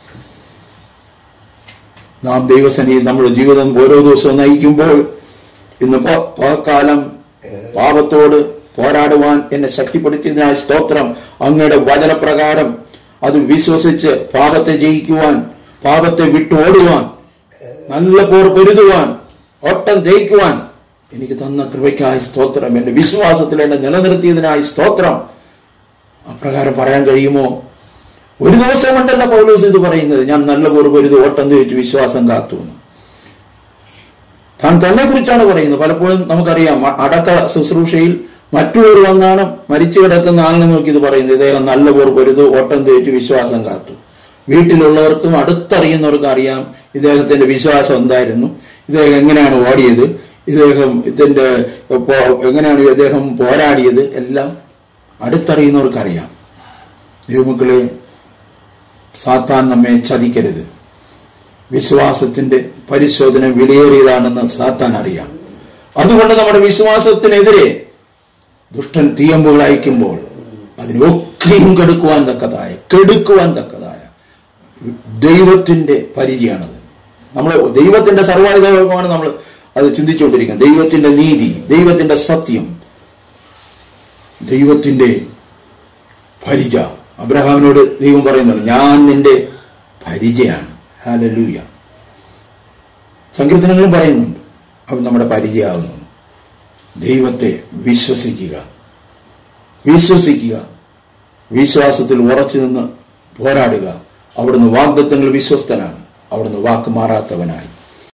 നാം ദൈവസന്നിധി നമ്മുടെ ജീവിതം ഓരോ ദിവസവും നയിക്കുമ്പോൾ ഇന്ന് പ- പകൽക്കാലം പാപത്തോട് പോരാടുവാൻ എന്നെ ശക്തിപ്പെടുത്തിയതിനായ സ്തോത്രം അങ്ങയുടെ വചനപ്രകാരം അത് വിശ്വസിച്ച് പാപത്തെ ജയിക്കുവാൻ പാപത്തെ വിട്ടോടുവാൻ നല്ല പോർ പൊരുതുവാൻ ഓട്ടം ജയിക്കുവാൻ എനിക്ക് തന്ന കൃപയ്ക്കായി സ്തോത്രം എന്റെ വിശ്വാസത്തിൽ എന്നെ നിലനിർത്തിയതിനായി സ്തോത്രം അപ്രകാരം പറയാൻ കഴിയുമോ ഒരു ദിവസം കൊണ്ടല്ല പൗലോസ് ഇത് പറയുന്നത് ഞാൻ നല്ല പോർ പൊരുത് ഓട്ടം ജയിച്ചു വിശ്വാസം കാത്തു എന്ന്. താൻ തന്നെ കുറിച്ചാണ് പറയുന്നത് പലപ്പോഴും നമുക്കറിയാം അ- അടക്ക ശുശ്രൂഷയിൽ മറ്റുള്ളവർ വന്നാണ് മരിച്ചു കിടക്കുന്ന ആളിനെ നോക്കി ഇത് പറയുന്നത് ഇദ്ദേഹം നല്ല പോർ പൊരുതു ഓട്ടം തേച്ചു വിശ്വാസം കാത്തു വീട്ടിലുള്ളവർക്കും അടുത്തറിയുന്നവർക്കും അറിയാം ഇദ്ദേഹത്തിന്റെ വിശ്വാസം എന്തായിരുന്നു ഇദ്ദേഹം എങ്ങനെയാണ് ഓടിയത് ഇദ്ദേഹം ഇതിന്റെ പോ- എങ്ങനെയാണ് ഇദ്ദേഹം പോരാടിയത് എല്ലാം അടുത്തറിയുന്നവർക്കറിയാം ദൈവമക്കളെ സാത്താൻ നമ്മെ ചതിക്കരുത് വിശ്വാസത്തിന്റെ പരിശോധന വിലയേറിയതാണെന്ന് സാത്താൻ അറിയാം അതുകൊണ്ട് നമ്മുടെ വിശ്വാസത്തിനെതിരെ ദുഷ്ടൻ തീയമ്പുകൾ അയക്കുമ്പോൾ അതിനൊക്കെയും കെടുക്കുവാൻ തക്കതായ കെടുക്കുവാൻ തക്കതായ ദൈവത്തിന്റെ പരിചയമാണത് നമ്മൾ ദൈവത്തിന്റെ സർവാധികാരമാണ് നമ്മൾ അത് ചിന്തിച്ചുകൊണ്ടിരിക്കുന്നത് ദൈവത്തിന്റെ നീതി ദൈവത്തിന്റെ സത്യം ദൈവത്തിന്റെ പരിച അബ്രഹാമിനോട് ദൈവം പറയുന്നുണ്ട് ഞാൻ നിന്റെ പരിചയാണ് ഹാലലൂയ സങ്കീർത്തനങ്ങളും പറയുന്നുണ്ട് അവൻ നമ്മുടെ പരിചയമാകുന്നു ദൈവത്തെ വിശ്വസിക്കുക വിശ്വസിക്കുക വിശ്വാസത്തിൽ ഉറച്ചു നിന്ന് പോരാടുക അവിടുന്ന് വാഗ്ദത്തങ്ങൾ വിശ്വസ്തനാണ് അവിടുന്ന് വാക്ക് മാറാത്തവനായി